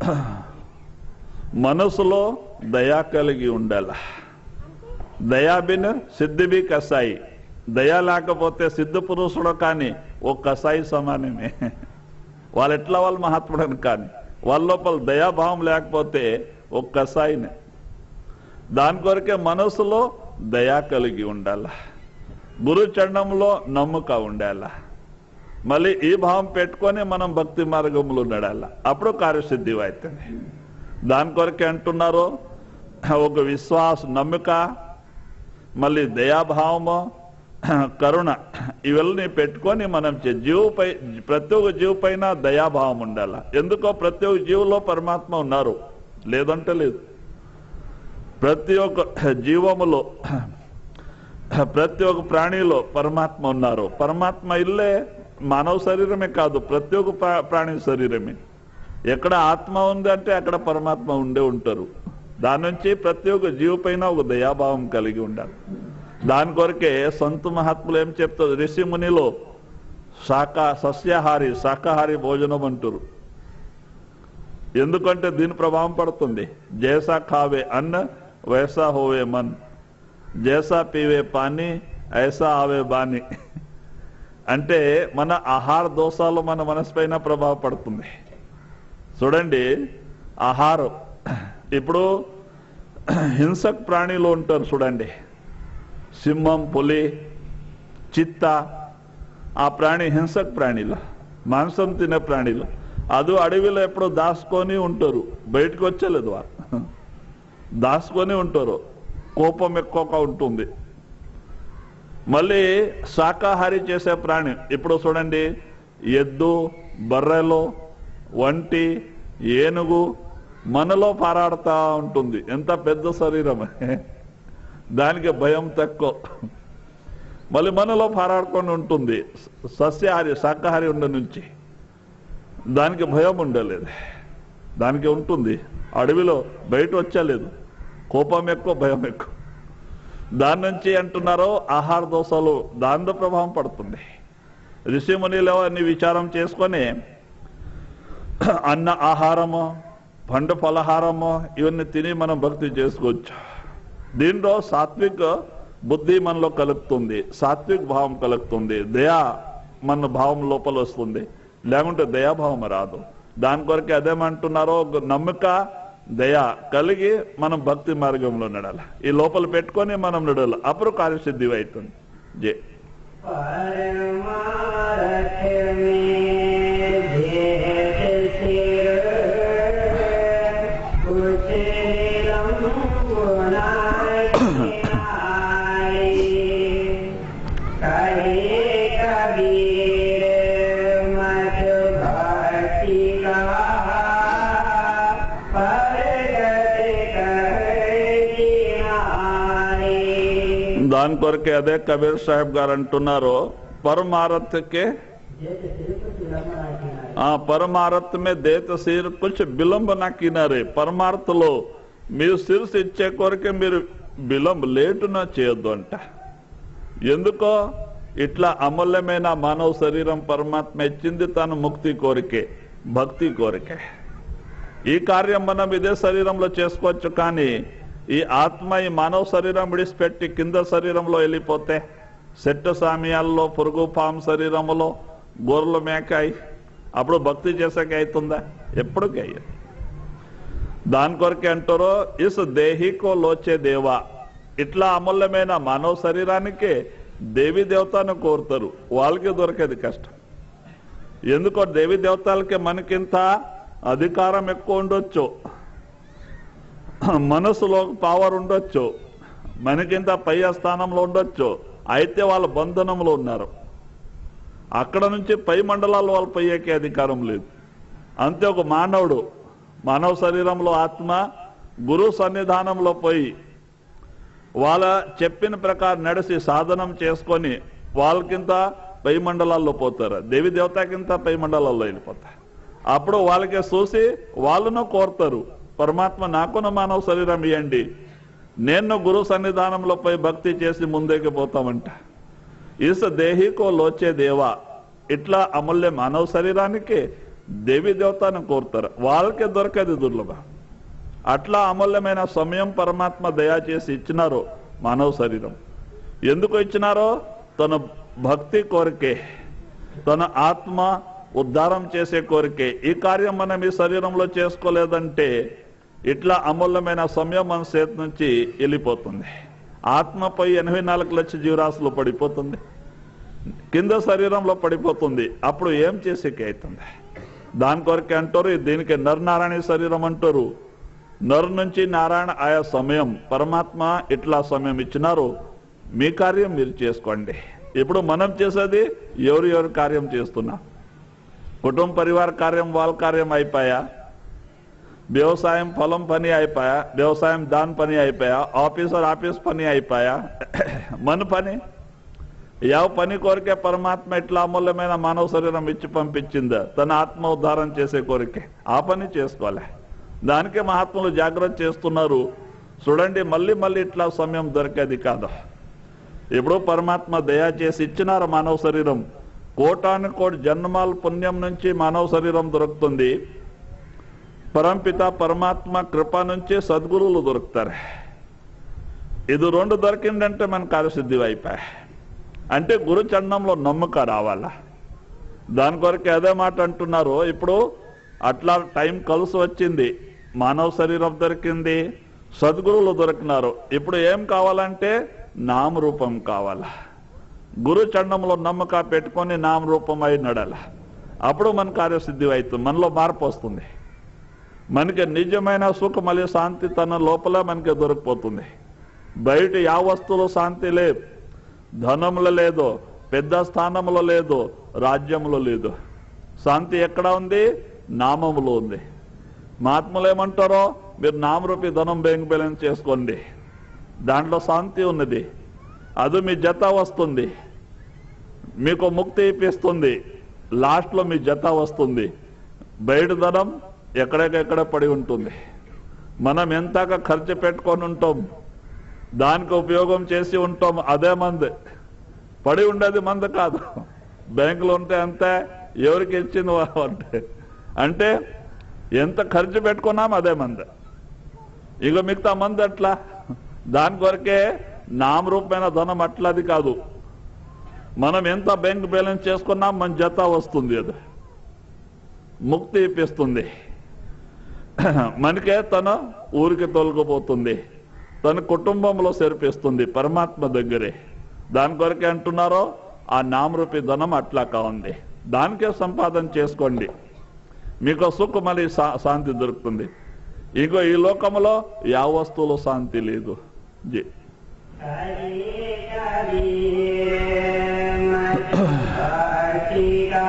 మనసులో దయా కలిగి ఉండాల దయా బిన్ సిద్ధి బి కసాయి దయా లేకపోతే సిద్ధ పురుషుడు కానీ ఓ కసాయి సమానమే వాళ్ళు ఎట్లా వాళ్ళు మహాత్ముడని కానీ వాళ్ళ లోపల దయాభావం లేకపోతే ఒక కసాయినే దాని కొరకే మనసులో దయా కలిగి ఉండాల గురు చరణంలో నమ్ముక ఉండాల మళ్ళీ ఈ భావం పెట్టుకొని మనం భక్తి మార్గంలో నడాల అప్పుడు కార్యసిద్ధి అవుతుంది దాని కొరకే అంటున్నారు ఒక విశ్వాస నమ్మిక మళ్ళీ దయాభావము కరుణ ఇవన్నీ పెట్టుకొని మనం చే- జీవుపై ప్రతి ఒక్క జీవు పైన దయాభావం ఉండాల ఎందుకో ప్రతి ఒక్క జీవులో పరమాత్మ ఉన్నారు లేదంటే లేదు ప్రతి ఒక్క జీవములో ప్రతి ఒక్క ప్రాణిలో పరమాత్మ ఉన్నారు పరమాత్మ ఇల్లే మానవ శరీరమే కాదు ప్రతి ఒక్క ప్రా- ప్రాణి శరీరమే ఎక్కడ ఆత్మ ఉంది అంటే అక్కడ పరమాత్మ ఉండే ఉంటారు దాని నుంచి ప్రతి ఒక్క జీవ పైన ఒక దయాభావం కలిగి ఉండాలి దాని కొరకే సంత మహాత్ములు ఏం చెప్తారు ఋషి మునిలో శాఖ సస్యాహారి శాకాహారి భోజనం అంటారు ఎందుకంటే దీని ప్రభావం పడుతుంది జైసా ఖావే అన్న వైసా హోవే మన్ జైసా పీవే పానీ ఐసా ఆవే బాని అంటే మన ఆహార దోషాలు మన మనసు పైన ప్రభావ పడుతుంది చూడండి ఆహారం ఇప్పుడు హింసక్ ప్రాణిలో ఉంటారు చూడండి సింహం పులి చిత్త ఆ ప్రాణి హింసక్ ప్రాణిలు మాంసం తినే ప్రాణిలు అది అడవిలో ఎప్పుడో దాచుకొని ఉంటారు బయటకు వచ్చలేదు వారు దాచుకొని ఉంటారు కోపం ఎక్కువగా ఉంటుంది మళ్ళీ శాకాహారి చేసే ప్రాణి ఇప్పుడు చూడండి ఎద్దు బర్రెలు వంటి ఏనుగు మనలో పారాడుతా ఉంటుంది ఎంత పెద్ద శరీరం దానికి భయం తక్కువ మళ్ళీ మనలో పారాడుకొని ఉంటుంది సస్యాహారి శాకాహారి ఉండ నుంచి దానికి భయం ఉండలేదు దానికి ఉంటుంది అడవిలో బయట వచ్చలేదు కోపం ఎక్కువ భయం ఎక్కువ దాని నుంచి అంటున్నారో ఆహార దోషాలు దాని ప్రభావం పడుతుంది ఋషిమునిలో అన్ని విచారం చేసుకొని అన్న ఆహారము పండు ఫలహారము ఇవన్నీ తిని మనం భక్తి చేసుకోవచ్చు దీంట్లో సాత్విక బుద్ధి మనలో కలుగుతుంది సాత్విక భావం కలుగుతుంది దయా మన భావం లోపల వస్తుంది లేకుంటే దయాభావం రాదు దాని కొరకే అదేమంటున్నారో ఒక నమ్మక దయ కలిగి మనం భక్తి మార్గంలో నడాలి ఈ లోపల పెట్టుకొని మనం నడాలి అప్పుడు కార్యసిద్ధి అవుతుంది జే परमारथ में भेद सिर कुछ कहे कबीर मत भक्ति का परगत कहती नारी దాని కొరకే అదే కబీర్ సాహెబ్ గారు అంటున్నారు పరమారత్కే जैसे तिरुपति लंबा किनारे ఆ పరమారత్ మే దేత సిర్ కుచ్ విలంబ నా కినారే పరమార్థలో మీరు శిరస్సు ఇచ్చే కొరకే మీరు విలంబ లేటున చేయొద్దు అంట ఎందుకో ఇట్లా అమూల్యమైన మానవ శరీరం పరమాత్మ ఇచ్చింది తన ముక్తి కోరికే భక్తి కోరికే ఈ కార్యం మనం ఇదే శరీరంలో చేసుకోవచ్చు కానీ ఈ ఆత్మ ఈ మానవ శరీరం విడిచిపెట్టి కింద శరీరంలో వెళ్ళిపోతే సెట్టు సామ్యాల్లో పురుగు పాము శరీరంలో గొర్రెలు మేకాయి అప్పుడు భక్తి చేసాక అవుతుందా ఎప్పటికీ అయ్యదు దాని కొరకే అంటారో ఇస్ దేహికో లోచే దేవా ఇట్లా అమూల్యమైన మానవ శరీరానికే దేవి దేవతను కోరుతారు వాళ్ళకి దొరికేది కష్టం ఎందుకో దేవి దేవతలకి మనకింత అధికారం ఎక్కువ ఉండొచ్చు మనసులో పవర్ ఉండొచ్చు మనకింత పై స్థానంలో ఉండొచ్చు అయితే వాళ్ళ బంధనంలో ఉన్నారు అక్కడ నుంచి పై మండలాలు వాళ్ళు పోయేకే అధికారం లేదు అంతే ఒక మానవుడు మానవ శరీరంలో ఆత్మ గురు సన్నిధానంలో పోయి వాళ్ళ చెప్పిన ప్రకారం నడిచి సాధనం చేసుకొని వాళ్ళకింత పై మండలాల్లో పోతారు దేవి దేవతకింత పై మండలాల్లో వెళ్ళిపోతారు అప్పుడు వాళ్ళకి చూసి వాళ్ళను కోరుతారు పరమాత్మ నాకున్న మానవ శరీరం ఇవ్వండి నేను గురు సన్నిధానంలో పోయి భక్తి చేసి ముందుకు పోతామంట ఇస్ దేహికో లోచే దేవా ఇట్లా అమూల్య మానవ శరీరానికి దేవి దేవతను కోరుతారు వాళ్ళకే దొరకదు దుర్లభం అట్లా అమూల్యమైన సమయం పరమాత్మ దయా చేసి ఇచ్చినారు మానవ శరీరం ఎందుకు ఇచ్చినారో తన భక్తి కోరికే తన ఆత్మ ఉద్ధారం చేసే కోరికే ఈ కార్యం మనం ఈ శరీరంలో చేసుకోలేదంటే ఇట్లా అమూల్యమైన సమయం మన చేతి నుంచి వెళ్ళిపోతుంది ఆత్మపై ఎనభై నాలుగు లక్షల జీవరాశులు పడిపోతుంది కింద శరీరంలో పడిపోతుంది అప్పుడు ఏం చేసేకి అవుతుంది దాని కొరకే అంటారు దీనికి నరనారాయణ శరీరం అంటారు నరు నుంచి నారాయణ ఆయా సమయం పరమాత్మ ఇట్లా సమయం ఇచ్చినారు మీ కార్యం మీరు చేసుకోండి ఇప్పుడు మనం చేసేది ఎవరు ఎవరు కార్యం చేస్తున్నా కుటుంబ పరివార కార్యం వాళ్ళ కార్యం అయిపోయా వ్యవసాయం పొలం పని అయిపోయా వ్యవసాయం దాని పని అయిపోయా ఆఫీసర్ ఆఫీస్ పని అయిపోయా మన పని ಯಾವ పని కోరికే పరమాత్మ ఇట్లా అమూల్యమైన మానవ శరీరం ఇచ్చి పంపించిందా తన ఆత్మ ఉద్ధారం చేసే కోరికే ఆ పని చేసుకోవాలి దానికే మహాత్ములు జాగ్రత్త చేస్తున్నారు చూడండి మళ్ళీ మళ్ళీ ఇట్లా సమయం దొరికేది కాదు ఇప్పుడు పరమాత్మ దయా చేసి ఇచ్చినారు మానవ శరీరం కోటాను కోటి జన్మాల పుణ్యం నుంచి మానవ శరీరం దొరుకుతుంది పరంపిత పరమాత్మ కృప నుంచి సద్గురువులు దొరుకుతారు ఇది రెండు దొరికిందంటే మన కార్యసిద్ధి అయిపోయా అంటే గురు చరణంలో నమ్మక రావాలా దాని కొరకు అదే మాట అంటున్నారు ఇప్పుడు అట్లా టైం కలిసి వచ్చింది మానవ శరీరం దొరికింది సద్గురువులు దొరికినారు ఇప్పుడు ఏం కావాలంటే నామరూపం కావాలా గురు చండంలో నమ్మక పెట్టుకొని నామరూపం అయి నడాల అప్పుడు మన కార్యసిద్ధి అవుతుంది మనలో మార్పు వస్తుంది మనకి నిజమైన సుఖ మళ్ళీ శాంతి తన లోపల మనకి దొరికిపోతుంది బయట యా వస్తువులో శాంతి లేదు ధనంలో లేదు పెద్ద స్థానంలో లేదు రాజ్యంలో లేదు శాంతి ఎక్కడ ఉంది నామములో ఉంది మహాత్ములు ఏమంటారో మీరు నామరూపి ధనం బ్యాంక్ బ్యాలెన్స్ చేసుకోండి దాంట్లో శాంతి ఉన్నది అది మీ జత వస్తుంది మీకు ముక్తి ఇప్పిస్తుంది లాస్ట్లో మీ జత వస్తుంది బయట ధనం ఎక్కడికెక్కడ పడి ఉంటుంది మనం ఎంతగా ఖర్చు పెట్టుకొని ఉంటాం దానికి ఉపయోగం చేసి ఉంటాం అదే మంది పడి ఉండేది మంది కాదు బ్యాంకులో ఉంటే అంతే ఎవరికి ఇచ్చింది వా- అంటే అంటే ఎంత ఖర్చు పెట్టుకున్నాం అదే మంది ఇక మిగతా మంది అట్లా దాని కొరకే నామరూపమైన ధనం అట్లది కాదు మనం ఎంత బ్యాంక్ బ్యాలెన్స్ చేసుకున్నా మన జత వస్తుంది అది ముక్తి ఇప్పిస్తుంది మనకే తన ఊరికి తొలగిపోతుంది తన కుటుంబంలో చేర్పిస్తుంది పరమాత్మ దగ్గరే దాని కొరకే అంటున్నారో ఆ నామరూపి ధనం అట్లా కావుంది దానికే సంపాదన చేసుకోండి మీకు సుఖం మళ్ళీ శా- శాంతి దొరుకుతుంది ఇంకో ఈ లోకంలో యా వస్తువులో శాంతి లేదు జీ हरे कबीर मत भक्तिका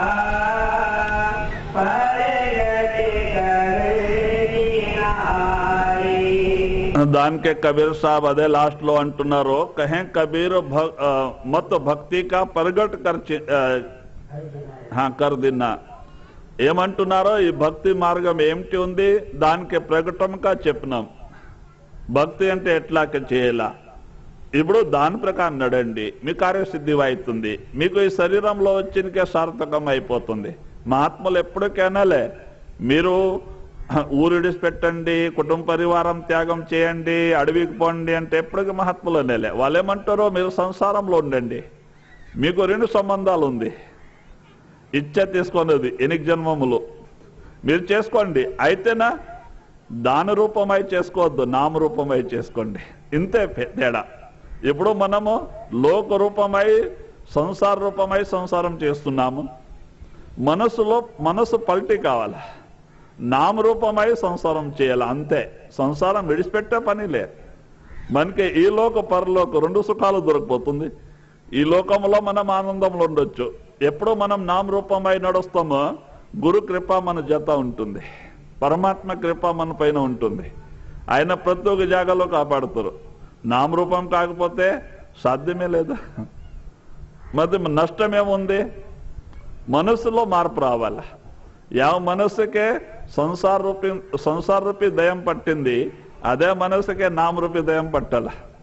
परगति करती नारी దానికే కబీర్ సాబ్ అదే లాస్ట్ లో అంటున్నారు కహే కబీర్ భ- ఆ, మత్ భక్తి కా పరగట్ కర్చి ఆ, హా, కర్ దిన్నా ఏమంటున్నారో ఈ భక్తి మార్గం ఏమిటి ఉంది దానికి ప్రకటనగా చెప్పినాం భక్తి అంటే ఎట్లా చేయాలా ఇప్పుడు దాని ప్రకారం నడండి మీ కార్యసిద్ధి అవుతుంది మీకు ఈ శరీరంలో వచ్చినకే సార్థకం అయిపోతుంది మహాత్ములు ఎప్పటికైనాలే మీరు ఊరిడిసి పెట్టండి కుటుంబ పరివారం త్యాగం చేయండి అడవికి పోండి అంటే ఎప్పటికీ మహాత్ములు అనేలే వాళ్ళు ఏమంటారో మీరు సంసారంలో ఉండండి మీకు రెండు సంబంధాలు ఉంది ఇచ్చ తీసుకున్నది ఎనిమిది జన్మములు మీరు చేసుకోండి అయితేనా దాని రూపమై చేసుకోవద్దు నామరూపమై చేసుకోండి ఇంతే పె- తేడా ఇప్పుడు మనము లోక రూపమై సంసార రూపమై సంసారం చేస్తున్నాము మనసులో మనసు పల్టీ కావాలి నామరూపమై సంసారం చేయాలి అంతే సంసారం విడిచిపెట్టే పని లే మనకి ఈ లోక పరలోక రెండు సుఖాలు దొరికిపోతుంది ఈ లోకంలో మనం ఆనందంలో ఉండొచ్చు ఎప్పుడు మనం నామరూపమై నడుస్తామో గురు కృప మన జత ఉంటుంది పరమాత్మ కృప మన పైన ఉంటుంది ఆయన ప్రతి ఒక్క జాగాలో కాపాడుతారు నామరూపం కాకపోతే సాధ్యమే లేదు మరి నష్టం ఏముంది మనసులో మార్పు రావాలి ಯಾವ మనసుకే సంసార రూపి సంసార రూపి దయం పట్టింది అదే మనసుకే నామరూపి దయం పట్టాల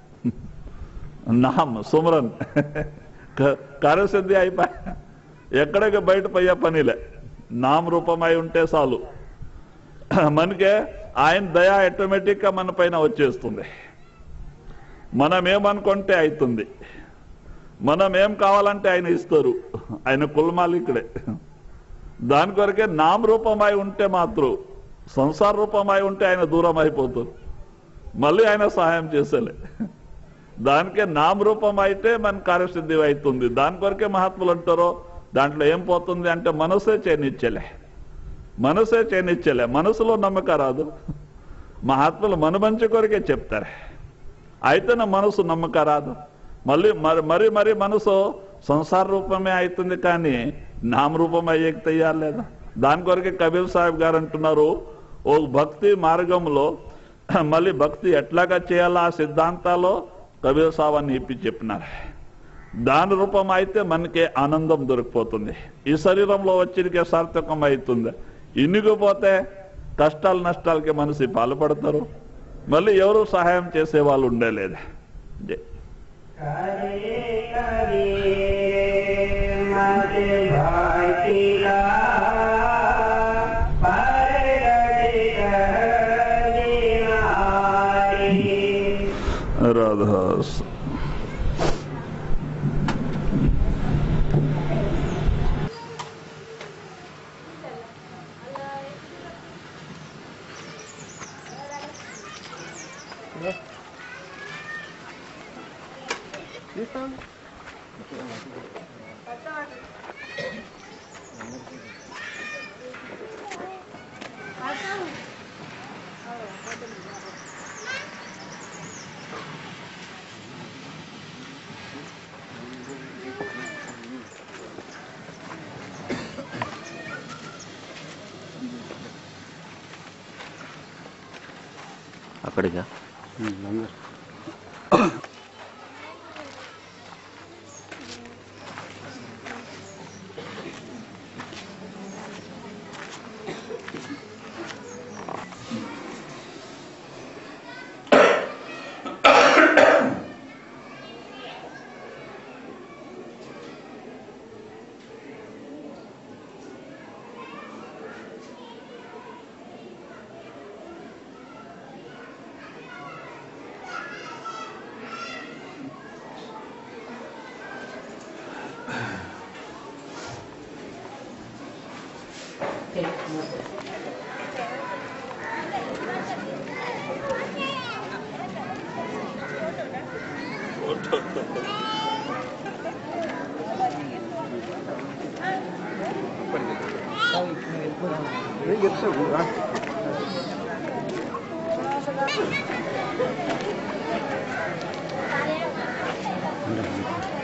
నామ్ సుమరన్ క- కార్యసిద్ధి అయిపోయి ఎక్కడికి బయట పోయే పనిలే నామ రూపమై ఉంటే చాలు మనకే ఆయన దయ ఆటోమేటిక్ గా మన పైన వచ్చేస్తుంది మనం ఏమనుకుంటే అవుతుంది మనం ఏం కావాలంటే ఆయన ఇస్తారు ఆయన కులమాలికుడే దాని కొరకే నామ రూపమై ఉంటే మాత్రం సంసార రూపమై ఉంటే ఆయన దూరం అయిపోతారు మళ్ళీ ఆయన సహాయం చేసేలే దానికే నామ రూపం అయితే మన కార్యసిద్ధి అవుతుంది దాని కొరకే మహాత్ములు అంటారో దాంట్లో ఏం పోతుంది అంటే మనసే చేయనిచ్చలే మనసే చేయనిచ్చలే మనసులో నమ్మక రాదు మహాత్ములు మన మంచి కొరకే చెప్తారు అయితే నా మనసు నమ్మక రాదు మళ్ళీ మరి మరి మరి మనసు సంసార రూపమే అవుతుంది కానీ నామరూపం అయ్యేకి తయ్యారు లేదా దాని కొరకే కబీర్ సాహెబ్ గారు అంటున్నారు ఓ భక్తి మార్గంలో మళ్ళీ భక్తి ఎట్లాగా చేయాలా ఆ సిద్ధాంతాలో కబీర్ సాహబ్ అని ఇప్పి చెప్పినారు దాని రూపం అయితే మనకి ఆనందం దొరికిపోతుంది ఈ శరీరంలో వచ్చినకే సార్థకం అవుతుంది ఇన్నికపోతే కష్టాలు నష్టాలకి మనిషి పాల్పడతారు మళ్ళీ ఎవరు సహాయం చేసే వాళ్ళు ఉండలేదు జై. करे कबीर मत भक्तिका परगति करती नारी राधास ఒక్కడిగా Thank you.